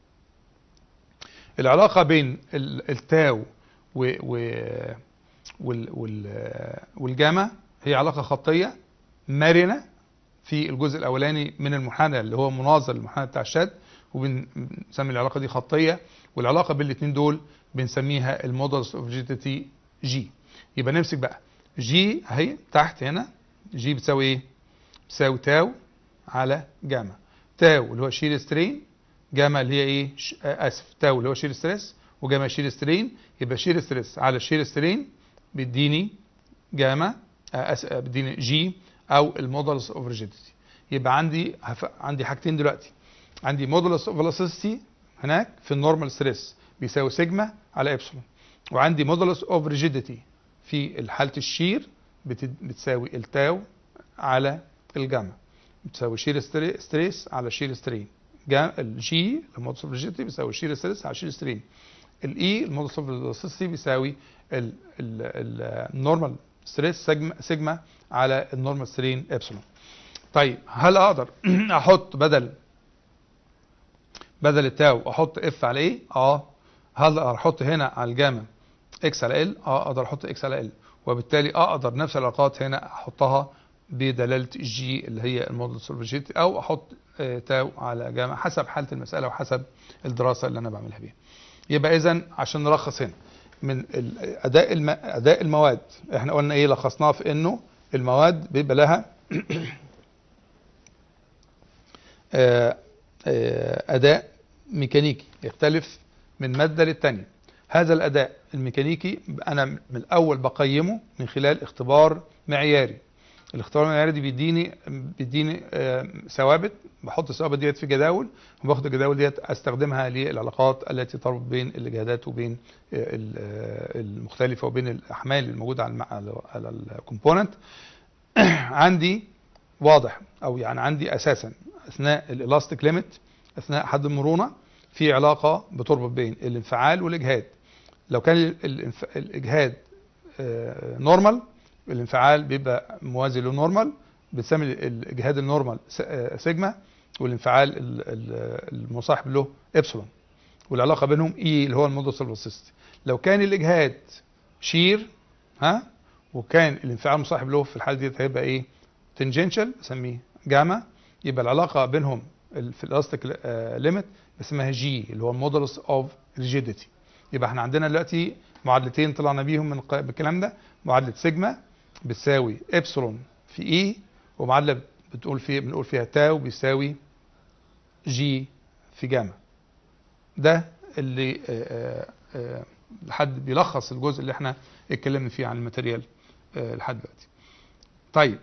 العلاقه بين ال- التاو و و وال وال والجاما هي علاقه خطيه مرنه في الجزء الاولاني من المنحنى اللي هو مناظر للمنحنى بتاع الشد وبنسمي العلاقه دي خطيه والعلاقه بين الاثنين دول بنسميها المودلز اوف جيتي جي يبقى نمسك بقى جي اهي تحت هنا جي بتساوي ايه؟ بتساوي تاو على جاما تاو اللي هو شير سترين جاما اللي هي ايه؟ ش... آه، اسف تاو اللي هو شير ستريس وجاما شير سترين يبقى شير ستريس على شير سترين بيديني جاما آه، أس... آه، بيديني جي او المودلز اوف ريجيديتي يبقى عندي هف... عندي حاجتين دلوقتي عندي مودولس اوف فيلوسيتي هناك في النورمال ستريس بيساوي سيجما على ابسلون وعندي مودولس اوف ريجيديتي في حاله الشير بت... بتساوي التاو على الجاما بتساوي شير ستري... ستريس على شير سترين جا... الجي المودولس اوف ريجيديتي بيساوي شير ستريس على شير سترين الاي المودولس اوف فيلوسيتي بيساوي النورمال ستريس سيجما سيجما على النورمال سترين ابسلون طيب هل اقدر احط بدل بدل التاو احط اف على ايه اه هل اقدر احط هنا على الجاما اكس على ال اه اقدر احط اكس على ال وبالتالي اقدر نفس العلاقات هنا احطها بدلاله الجي اللي هي الموديل سولفيجيتي او احط آه تاو على جاما حسب حاله المساله وحسب الدراسه اللي انا بعملها بيها يبقى اذا عشان نلخص هنا من ال- اداء الم... اداء المواد احنا قلنا ايه لخصناه في انه المواد بيبقى لها آه، آه، اداء ميكانيكي يختلف من ماده للتانيه هذا الاداء الميكانيكي انا من الاول بقيمه من خلال اختبار معياري الاختبار المعياري دي بيديني بيديني آه، ثوابت بحط الثوابت ديت في جداول وباخد الجداول ديت استخدمها للعلاقات التي تربط بين الاجهادات وبين آه، ال- آه، المختلفه وبين الاحمال الموجوده على الم- على على الكومبوننت عندي واضح او يعني عندي اساسا اثناء الالاستيك ليميت اثناء حد المرونه في علاقه بتربط بين الانفعال والاجهاد لو كان ال- الانف- الاجهاد نورمال الانفعال بيبقى موازي للنورمال بنسمي ال- الاجهاد النورمال س- آه، سيجما والانفعال ال- ال- المصاحب له ابسلون والعلاقه بينهم اي اللي هو المودوس فيلوسيتي لو كان الاجهاد شير ها وكان الانفعال المصاحب له في الحاله دي هيبقى ايه تنجنشال بسميه جاما يبقى العلاقه بينهم ال- في الالاستيك ليميت اسمها جي اللي هو المودولس اوف ريجيديتي يبقى احنا عندنا دلوقتي معادلتين طلعنا بيهم من الق- من الكلام ده معادله سيجما بتساوي ابسلون في اي ومعادله بتقول فيه بنقول فيها تاو بيساوي جي في جاما ده اللي آه، آه، آه، لحد بيلخص الجزء اللي احنا اتكلمنا فيه عن الماتيريال آه، لحد دلوقتي طيب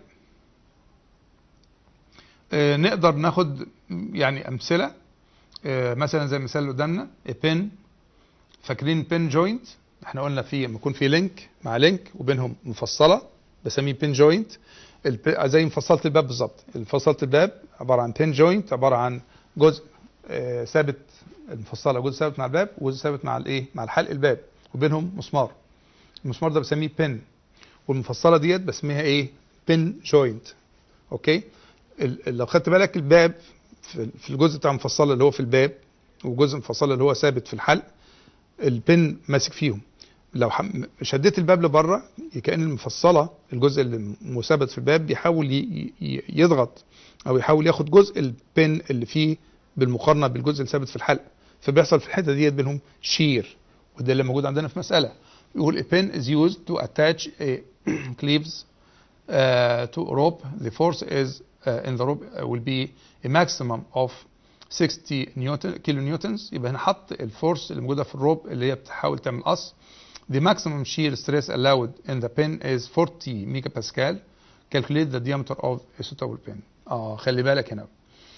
آه، نقدر ناخد يعني امثله آه، مثلا زي المثال اللي قدامنا بن فاكرين بن جوينت احنا قلنا في لما يكون في لينك مع لينك وبينهم مفصله بسميه بين جوينت زي مفصله الباب بالظبط مفصله الباب عباره عن بين جوينت عباره عن جزء آه، ثابت المفصله جزء ثابت مع الباب وجزء ثابت مع الايه مع الحلق الباب وبينهم مسمار المسمار ده بسميه بين والمفصله ديت بسميها ايه بين جوينت اوكي ال- ال- لو خدت بالك الباب في في الجزء بتاع المفصله اللي هو في الباب وجزء المفصله اللي هو ثابت في الحلق البن ماسك فيهم لو حم- شديت الباب لبره كأن المفصله الجزء اللي مثبت في الباب بيحاول ي- ي- يضغط او يحاول ياخد جزء البن اللي فيه بالمقارنه بالجزء اللي ثابت في الحلق فبيحصل في الحته ديت بينهم شير وده اللي موجود عندنا في مساله يقول a pin is used to attach a cleaves uh, to a rope the force is uh, in the rope uh, will be a maximum of 60 نيوتن كيلو نيوتنز يبقى هنا حط الفورس اللي موجوده في الروب اللي هي بتحاول تعمل قص the maximum shear stress allowed in the pin is 40 ميجا باسكال calculate the diameter of a suitable pin اه خلي بالك هنا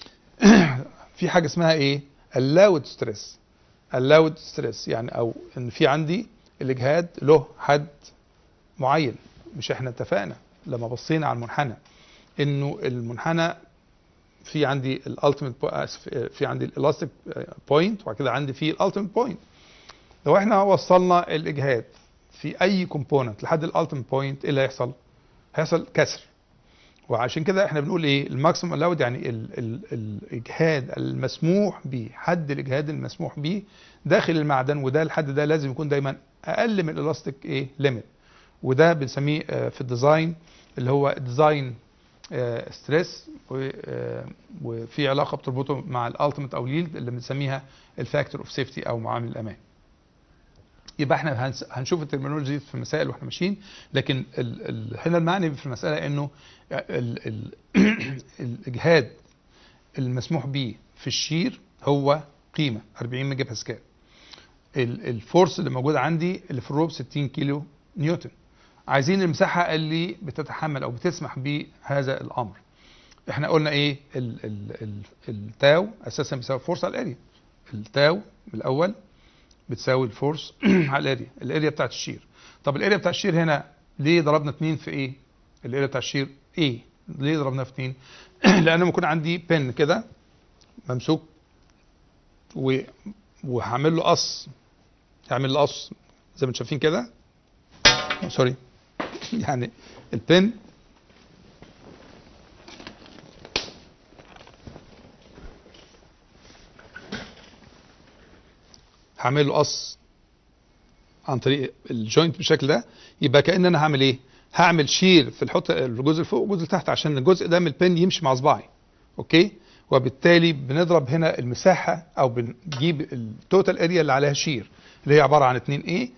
في حاجه اسمها ايه allowed stress allowed stress يعني او ان في عندي الاجهاد له حد معين مش احنا اتفقنا لما بصينا على المنحنى انه المنحنى في عندي الالتيميت في عندي الالاستيك بوينت وبعد كده عندي في الالتيميت بوينت لو احنا وصلنا الاجهاد في اي كومبوننت لحد الالتيميت بوينت ايه اللي هيحصل؟ هيحصل كسر وعشان كده احنا بنقول ايه الماكسيمم الاود يعني ال ال الاجهاد المسموح به حد الاجهاد المسموح به داخل المعدن وده الحد ده لازم يكون دايما اقل من الالاستيك ايه ليميت وده بنسميه آه، في الديزاين اللي هو ديزاين ستريس وفي علاقه بتربطه مع الالتيميت او اليلد اللي بنسميها الفاكتور اوف سيفتي او معامل الامان يبقى احنا هنس- هنشوف الترمينولوجي دي في المسائل واحنا ماشيين لكن ال ال هنا المعني في المساله انه ال ال الاجهاد المسموح به في الشير هو قيمه 40 ميجا باسكال ال- الفورس اللي موجود عندي اللي في الروب 60 كيلو نيوتن عايزين المساحه اللي بتتحمل او بتسمح بهذا الامر احنا قلنا ايه ال ال ال التاو اساسا بيساوي فورس على الاريا التاو الاول بتساوي الفورس على الاريا الاريا بتاعت الشير طب الاريا بتاع الشير هنا ليه ضربنا 2 في ايه الاريا بتاع الشير ايه ليه ضربناها في 2 لان ممكن عندي بن كده ممسوك و وهعمل له قص هعمل له قص زي ما انتم شايفين كده سوري يعني البن هعمل له قص عن طريق الجوينت بالشكل ده يبقى كأن انا هعمل ايه هعمل شير في الحط الجزء اللي فوق والجزء اللي تحت عشان الجزء ده من البن يمشي مع صباعي اوكي وبالتالي بنضرب هنا المساحه او بنجيب التوتال اريا اللي عليها شير اللي هي عباره عن 2 ايه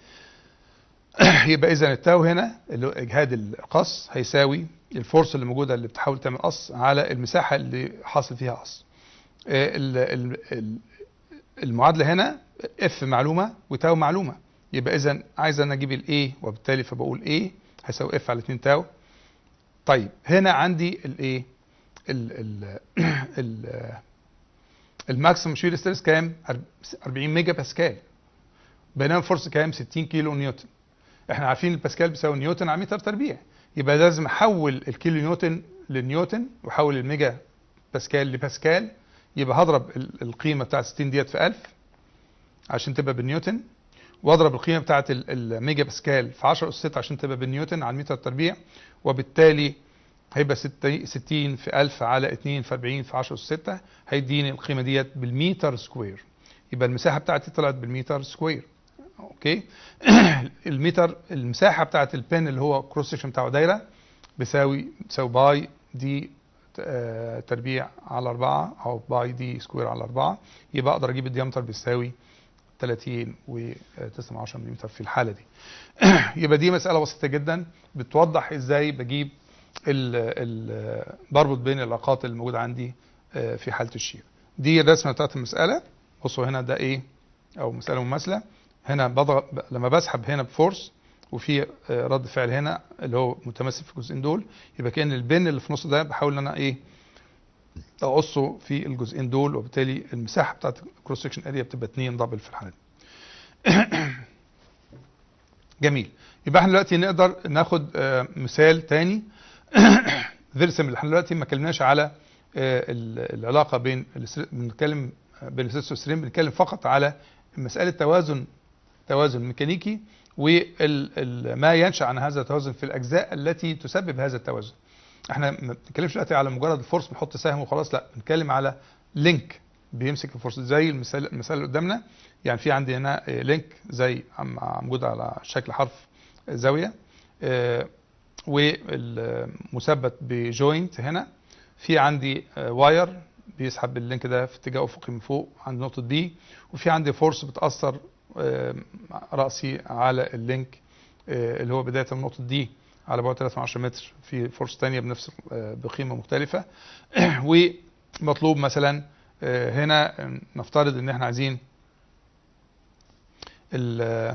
يبقى اذا التاو هنا اللي هو اجهاد القص هيساوي الفورس اللي موجوده اللي بتحاول تعمل قص على المساحه اللي حاصل فيها قص آه، ال- ال- ال- المعادله هنا اف معلومه وتاو معلومه يبقى اذا عايز انا اجيب الاي وبالتالي فبقول ايه هيساوي اف على 2 تاو طيب هنا عندي الايه ال ال ال الماكسيمم شير ستريس كام 40 ميجا باسكال بينما الفورس كام 60 كيلو نيوتن احنا عارفين الباسكال بيساوي نيوتن على متر تربيع يبقى لازم احول الكيلو نيوتن لنيوتن واحول الميجا باسكال لباسكال يبقى هضرب ال- القيمه بتاعت 60 ديت في 1000 عشان تبقى بالنيوتن واضرب القيمه بتاعت ال- الميجا باسكال في 10 اس 6 عشان تبقى بالنيوتن على المتر تربيع وبالتالي هيبقى 60 60 في 1000 على 2 في 40 في 10 اس 6 هيديني القيمه ديت بالمتر سكوير يبقى المساحه بتاعتي طلعت بالمتر سكوير اوكي المتر المساحه بتاعت البن اللي هو كروس سكشن بتاعه دايره بيساوي بتساوي باي دي آه، تربيع على 4 او باي دي سكوير على 4 يبقى اقدر اجيب الديامتر بيساوي 30 و9 ملم في الحاله دي يبقى دي مساله بسيطه جدا بتوضح ازاي بجيب ال ال بربط بين العلاقات اللي موجوده عندي آه، في حاله الشير دي الرسمه بتاعت المساله بصوا هنا ده ايه او مساله مماثله هنا بضغط لما بسحب هنا بفورس وفي آه، رد فعل هنا اللي هو متمثل في الجزئين دول يبقى كان البن اللي في النص ده بحاول ان انا ايه اقصه في الجزئين دول وبالتالي المساحه بتاعت الكروس سكشن اريا بتبقى 2 دبل في الحاله دي جميل يبقى احنا دلوقتي نقدر ناخد آه، مثال تاني فيري سيمبل احنا دلوقتي ما اتكلمناش على آه، ال- العلاقه بين الاستر- بنتكلم بين التستوستيرون بنتكلم فقط على مساله توازن توازن ميكانيكي وما ينشا عن هذا التوازن في الاجزاء التي تسبب هذا التوازن احنا ما بنتكلمش دلوقتي على مجرد الفورس بنحط سهم وخلاص لا بنتكلم على لينك بيمسك الفورس زي المثال المثال اللي قدامنا يعني في عندي هنا آه، لينك زي عم- موجود على شكل حرف زاويه آه، والمثبت بجوينت هنا في عندي آه، واير بيسحب اللينك ده في اتجاه افقي من فوق عند نقطه بي وفي عندي فورس بتاثر آه، راسي على اللينك آه، اللي هو بدايه من نقطه دي على بعد 3 متر في فورس تانية بنفس آه، بقيمه مختلفه ومطلوب مثلا آه، هنا نفترض ان احنا عايزين ال-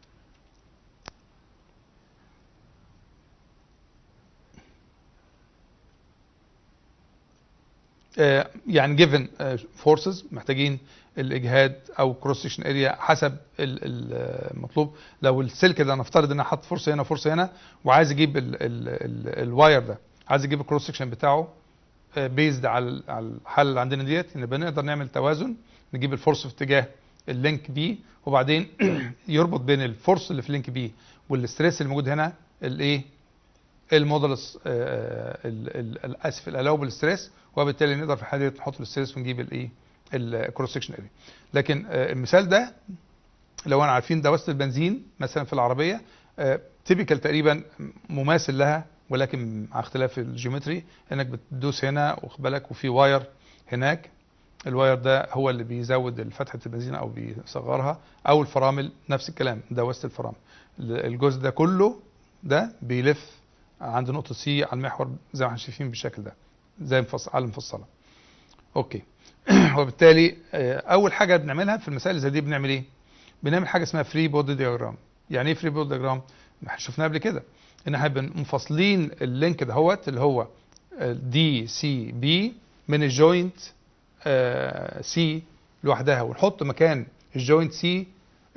آه، يعني given آه، forces محتاجين الاجهاد او كروس سكشن اريا حسب ال- ال- المطلوب لو السلك ده نفترض ان انا حاطط فرصه هنا وفرصه هنا وعايز اجيب ال- ال- ال- الواير ده عايز اجيب الكروس سكشن بتاعه بيزد على ال- على الحاله اللي عندنا ديت نبقى نقدر نعمل توازن نجيب الفورس في اتجاه اللينك بي وبعدين يربط بين الفورس اللي في لينك بي والستريس اللي موجود هنا الايه المودلس اسف الالاوبل ستريس وبالتالي نقدر في الحاله دي نحط الستريس ونجيب الايه الكروس سكشن اريا لكن آه، المثال ده لو انا عارفين دواسه البنزين مثلا في العربيه تيبيكال تقريبا مماثل لها ولكن مع اختلاف الجيومتري انك بتدوس هنا واخد بالك وفي واير هناك الواير ده هو اللي بيزود فتحه البنزين او بيصغرها او الفرامل نفس الكلام دواسه الفرامل الجزء ده كله ده بيلف عند نقطه سي على المحور زي ما احنا شايفين بالشكل ده زي مفصل على المفصله اوكي وبالتالي آه، اول حاجه بنعملها في المسائل زي دي بنعمل ايه بنعمل حاجه اسمها فري بودي دياجرام يعني ايه فري بودي دياجرام احنا شفناها قبل كده ان احنا منفصلين اللينك دهوت اللي هو دي سي بي من الجوينت سي لوحدها ونحط مكان الجوينت سي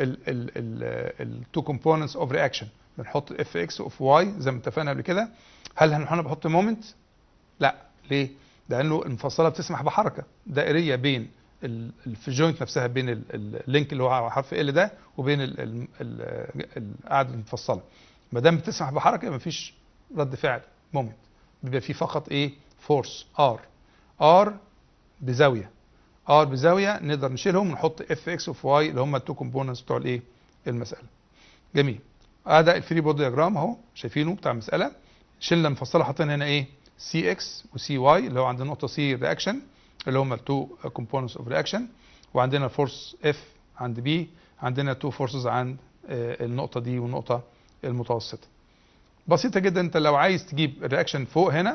التو كومبوننتس اوف رياكشن بنحط اف اكس واف واي زي ما اتفقنا قبل كده هل هنحط بحط مومنت لا ليه لانه المفصله بتسمح بحركه دائريه بين ال- ال- في الجوينت نفسها بين ال- ال- اللينك اللي هو على حرف ال ده وبين ال- ال- ال- القاعده المفصله ما دام بتسمح بحركه يبقى مفيش رد فعل مومنت بيبقى فيه فقط ايه فورس ار ار بزاويه ار بزاويه نقدر نشيلهم ونحط اف اكس اوف واي اللي هم التو كومبوننتس بتوع الايه المساله جميل هذا الفري بودي دياجرام اهو شايفينه بتاع المساله شلنا مفصله حاطين هنا ايه سي اكس وسي واي اللي هو عند النقطه سي رياكشن اللي هم التو كومبوننتس اوف رياكشن وعندنا فورس اف عند بي عندنا تو فورسز عند آه، النقطه دي والنقطه المتوسطه بسيطه جدا انت لو عايز تجيب الرياكشن فوق هنا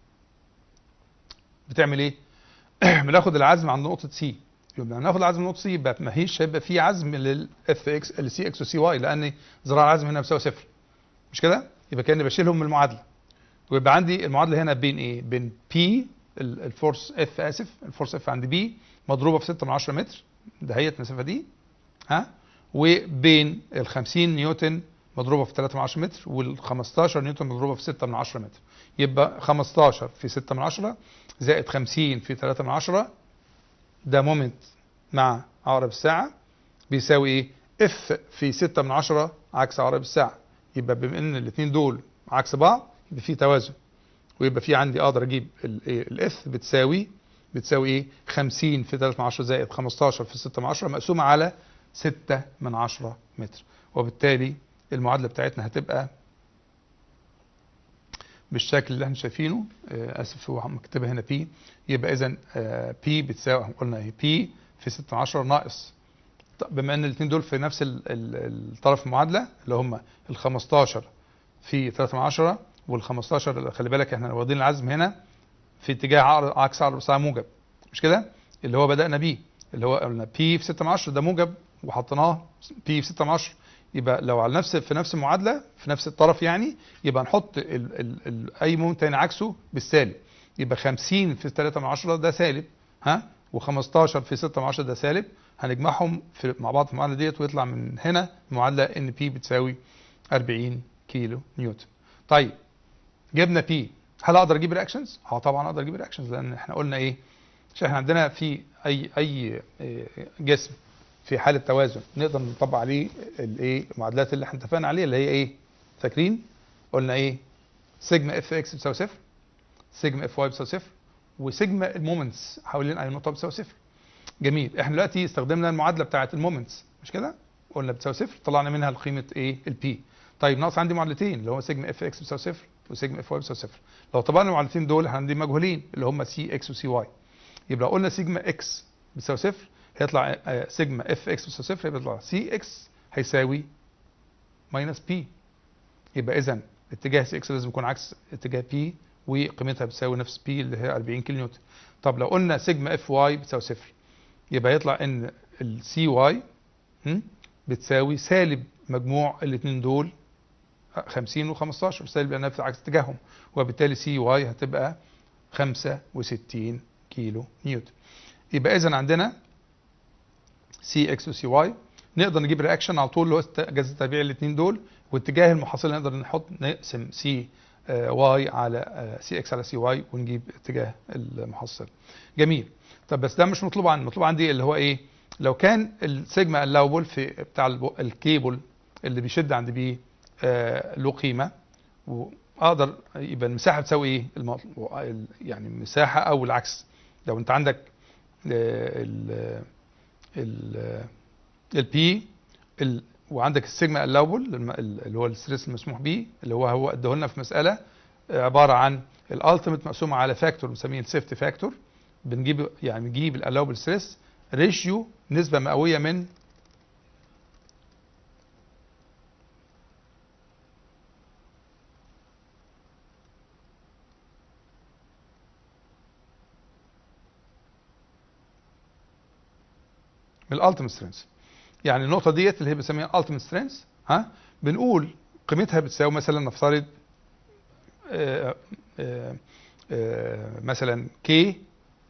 بتعمل ايه بناخد العزم عند نقطه سي يبقى هناخد العزم من نقطه سي يبقى ما هيش هيبقى في عزم للاف اكس السي اكس وسي واي لان ذراع العزم هنا بيساوي صفر مش كده يبقى كاني بشيلهم من المعادله ويبقى عندي المعادله هنا بين ايه بين بي الفورس اف اسف الفورس اف عند بي مضروبه في 6 من 10 متر دهيت المسافه دي ها وبين ال 50 نيوتن مضروبه في 3 من 10 متر وال 15 نيوتن مضروبه في 6 من 10 متر يبقى 15 في 6 من 10 زائد 50 في 3 من 10 ده مومنت مع عقرب الساعه بيساوي ايه اف في 6 من 10 عكس عقرب الساعه يبقى بما ان الاثنين دول عكس بعض يبقى في توازن ويبقى في عندي اقدر اجيب الاف بتساوي بتساوي ايه 50 في 3 من 10 زائد 15 في 6 من 10 مقسومه على 6 من 10 متر وبالتالي المعادله بتاعتنا هتبقى بالشكل اللي احنا شايفينه آه، اسف هو مكتبها هنا بي يبقى اذا بي بتساوي قلنا ايه بي في 6 من 10 ناقص طب بما ان الاثنين دول في نفس ال- ال- الطرف المعادله اللي هم ال 15 في 3 من 10 وال 15 خلي بالك احنا واخدين العزم هنا في اتجاه عقر- عكس عقرب الساعه موجب مش كده اللي هو بدانا بيه اللي هو قلنا بي في 6 من 10 ده موجب وحطيناه بي في 6 من 10 يبقى لو على نفس في نفس المعادله في نفس الطرف يعني يبقى نحط ال ال ال اي مومنت تاني عكسه بالسالب يبقى 50 في 3 من 10 ده سالب ها و15 في 6 من 10 ده سالب هنجمعهم في مع بعض في المعادله ديت ويطلع من هنا المعادله ان بي بتساوي 40 كيلو نيوتن طيب جبنا بي هل اقدر اجيب رياكشنز اه طبعا اقدر اجيب رياكشنز لان احنا قلنا ايه عشان احنا عندنا في اي اي إيه، جسم في حاله توازن نقدر نطبق عليه الايه المعادلات اللي احنا اتفقنا عليها اللي هي ايه فاكرين قلنا ايه سيجما اف اكس بتساوي صفر سيجما اف واي بتساوي صفر وسيجما المومنتس حوالين اي نقطه بتساوي صفر جميل احنا دلوقتي استخدمنا المعادله بتاعه المومنتس مش كده قلنا بتساوي صفر طلعنا منها قيمه ايه البي طيب ناقص عندي معادلتين اللي هو سيجما اف اكس بتساوي صفر وسيجما اف واي بتساوي صفر لو طبقنا المعادلتين دول احنا عندي مجهولين اللي هم سي اكس وسي واي يبقى لو قلنا سيجما اكس بتساوي صفر هيطلع آه، سيجما اف اكس بتساوي صفر يبقى يطلع سي اكس هيساوي ماينس بي يبقى اذا اتجاه سي اكس لازم يكون عكس اتجاه بي وقيمتها بتساوي نفس بي اللي هي 40 كيلو نيوتن طب لو قلنا سيجما اف واي بتساوي صفر يبقى يطلع ان السي واي بتساوي سالب مجموع الاثنين دول 50 و15 سالب لانها في عكس اتجاههم وبالتالي سي واي هتبقى 65 كيلو نيوتن يبقى اذا عندنا سي اكس وسي واي نقدر نجيب رياكشن على طول اللي هو جذر تربيع الاثنين دول واتجاه المحصله نقدر نحط نقسم سي واي على سي اكس على سي واي ونجيب اتجاه المحصله جميل طب بس ده مش مطلوب عندي مطلوب عندي اللي هو ايه لو كان السيجما اللاوبل في بتاع الب- الكيبل اللي بيشد عند بيه آه، له قيمه واقدر يبقى المساحه بتساوي ايه المطلوب يعني المساحه او العكس لو انت عندك آه، ال ال البي ال وعندك السيجما اللاوبل الم- ال- اللي هو الستريس المسموح به اللي هو هو اداه لنا في مساله آه، عباره عن الالتيميت مقسومه على فاكتور بنسميه السيفتي فاكتور بنجيب يعني نجيب الالاوبل ستريس ريشيو نسبه مئويه من من الالتيميت سترينث يعني النقطه ديت اللي هي بنسميها الالتيميت سترينث ها بنقول قيمتها بتساوي مثلا نفترض آه، آه، آه، مثلا كي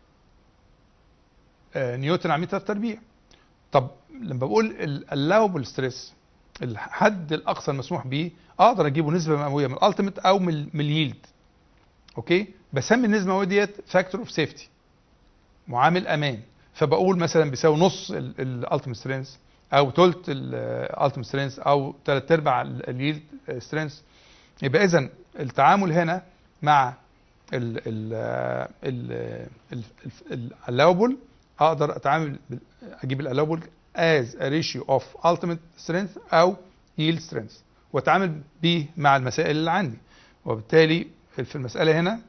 نيوتن على متر تربيع طب لما بقول اللاوبل ستريس الحد الاقصى المسموح به اقدر اجيبه نسبه مئويه من الالتيميت او من من اليلد اوكي بسمي النسبه المئويه ديت فاكتور اوف سيفتي معامل امان فبقول مثلا بيساوي نص الالتيميت سترينث او ثلث الالتيميت سترينث او ثلاث ارباع اليلد سترينث يبقى اذا التعامل هنا مع ال ال ال اللاوبل اقدر اتعامل بال- اجيب الالاوبل as a ratio of ultimate strength او yield strength واتعامل بيه مع المسائل اللي عندي وبالتالي في المساله هنا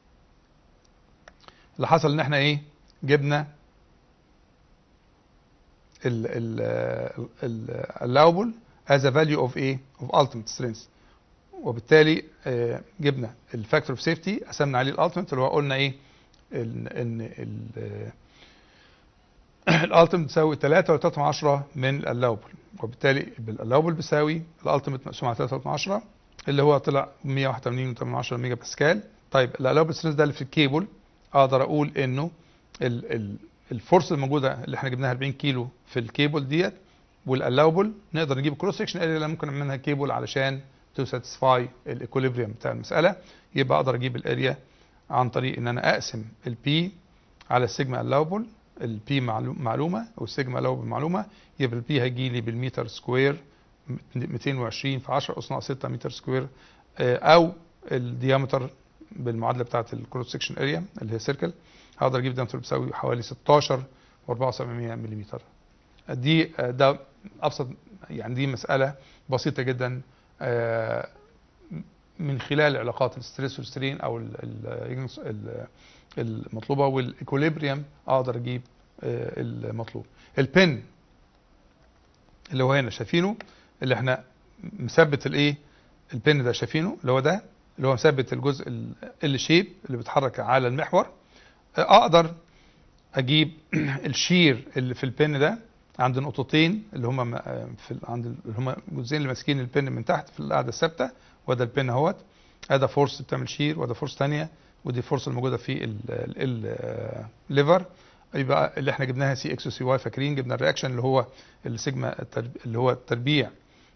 اللي حصل ان احنا ايه جبنا ال ال ال allowable as a value of ايه of ultimate strength وبالتالي آه، جبنا الفاكتور اوف سيفتي قسمنا عليه الالتيميت اللي هو قلنا ايه ان ان الالتيميت تساوي 3.3 من الالاوبل وبالتالي الالاوبل بيساوي الالتيميت مقسوم على 3.3 اللي هو طلع 181.8 ميجا باسكال طيب الالاوبل ستريس ده اللي في الكيبل اقدر اقول انه ال ال الفورس الموجوده اللي احنا جبناها 40 كيلو في الكيبل ديت والالاوبل نقدر نجيب كروس سكشن اريا اللي ممكن نعمل منها كيبل علشان تو ساتسفاي الايكوليبريم بتاع المساله يبقى اقدر اجيب الاريا عن طريق ان انا اقسم البي على السيجما الاوبل البي معلومه والسيجما الاوبل معلومه يبقى البي هيجي لي بالمتر سكوير 220 في 10 اس ناقص 6 متر سكوير آه، او الديامتر بالمعادله بتاعه الكروس سكشن اريا اللي هي سيركل هقدر اجيب ديامتر بيساوي حوالي 16 و74 ملم دي آه، ده ابسط يعني دي مساله بسيطه جدا آه، من خلال علاقات الستريس والسترين او ال- ال- ال- المطلوبه والايكوليبريم اقدر اجيب آه، المطلوب البن اللي هو هنا شايفينه اللي احنا مثبت الايه البن ده شايفينه اللي هو ده اللي هو مثبت الجزء ال شيب اللي بيتحرك على المحور آه، اقدر اجيب الشير اللي في البن ده عند نقطتين اللي هم في ال- عند ال- اللي هم الجزئين اللي ماسكين البن من تحت في القاعده الثابته وده البن اهوت ادي فورس بتعمل شير وده فورس ثانيه ودي الفورس الموجوده في الليفر يبقى اللي احنا جبناها سي اكس وسي واي فاكرين جبنا الرياكشن اللي هو السيجما الترب- اللي هو التربيع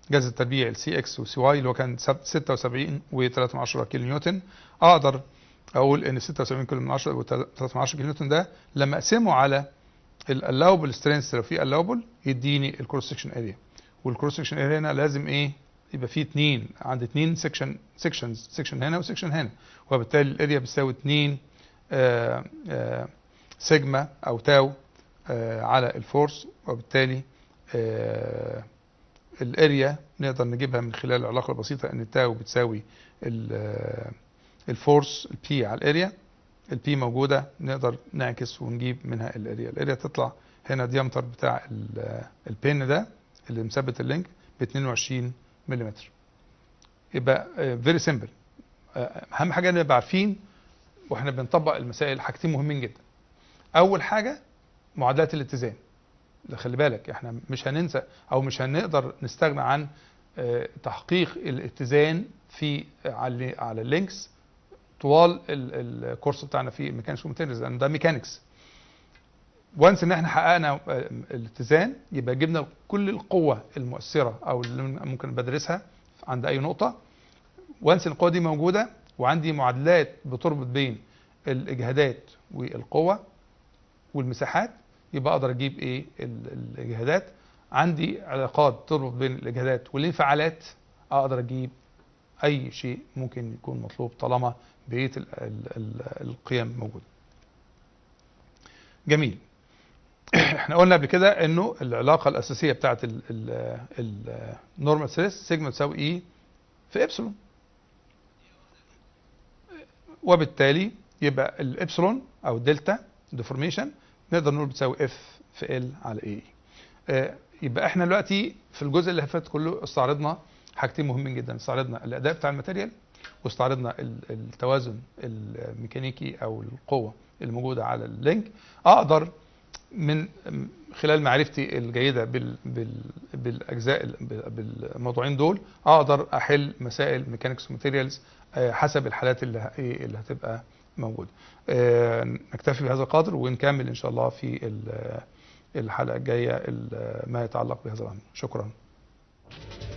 جهاز التربيع السي اكس والسي واي اللي هو كان 76 و3 كيلو نيوتن اقدر اقول ان 76 كيلو من 10 و3 كيلو نيوتن ده لما اقسمه على الالاوبل سترينث لو في الاوبل يديني الكروس سكشن اريا والكروس سكشن اريا هنا لازم ايه يبقى فيه اثنين عند اثنين سكشن سكشنز سكشن هنا وسكشن هنا وبالتالي الاريا بتساوي اثنين آه، آه، سيجما او تاو آه، على الفورس وبالتالي آه، الاريا نقدر نجيبها من خلال العلاقه البسيطه ان التاو بتساوي ال- آه، الفورس البي على الاريا البي موجوده نقدر نعكس ونجيب منها الاريا الاريا تطلع هنا ديامتر بتاع ال- آه، البين ده اللي مثبت اللينك ب 22 ملم يبقى فيري سيمبل اهم حاجه نبقى عارفين واحنا بنطبق المسائل حاجتين مهمين جدا اول حاجه معادلات الاتزان ده خلي بالك احنا مش هننسى او مش هنقدر نستغنى عن آه، تحقيق الاتزان في على على اللينكس طوال ال- الكورس بتاعنا في ميكانكس وماتيريالز لان ده ميكانكس وانس ان احنا حققنا آه، الاتزان يبقى جبنا كل القوه المؤثره او اللي ممكن بدرسها عند اي نقطه وانس ان القوه دي موجوده وعندي معادلات بتربط بين الاجهادات والقوه والمساحات يبقى اقدر اجيب ايه ال- الاجهادات عندي علاقات تربط بين الاجهادات والانفعالات اقدر اجيب اي شيء ممكن يكون مطلوب طالما بقيه ال- ال- ال- القيم موجوده جميل احنا قلنا قبل كده انه العلاقه الاساسيه بتاعت النورمال ستريس سيجما تساوي اي في ابسلون وبالتالي يبقى الابسلون او الدلتا ديفورميشن نقدر نقول بتساوي اف في ال على اي آه، يبقى احنا دلوقتي في الجزء اللي فات كله استعرضنا حاجتين مهمين جدا استعرضنا الاداء بتاع الماتيريال واستعرضنا ال- التوازن الميكانيكي او القوه الموجوده على اللينك اقدر من خلال معرفتي الجيده بال بال بالاجزاء ال- بالموضوعين دول اقدر احل مسائل ميكانكس وماتيريالز حسب الحالات اللي ه- إيه اللي هتبقى موجوده آه، نكتفي بهذا القدر ونكمل ان شاء الله في ال- الحلقه الجايه ال- ما يتعلق بهذا الامر شكرا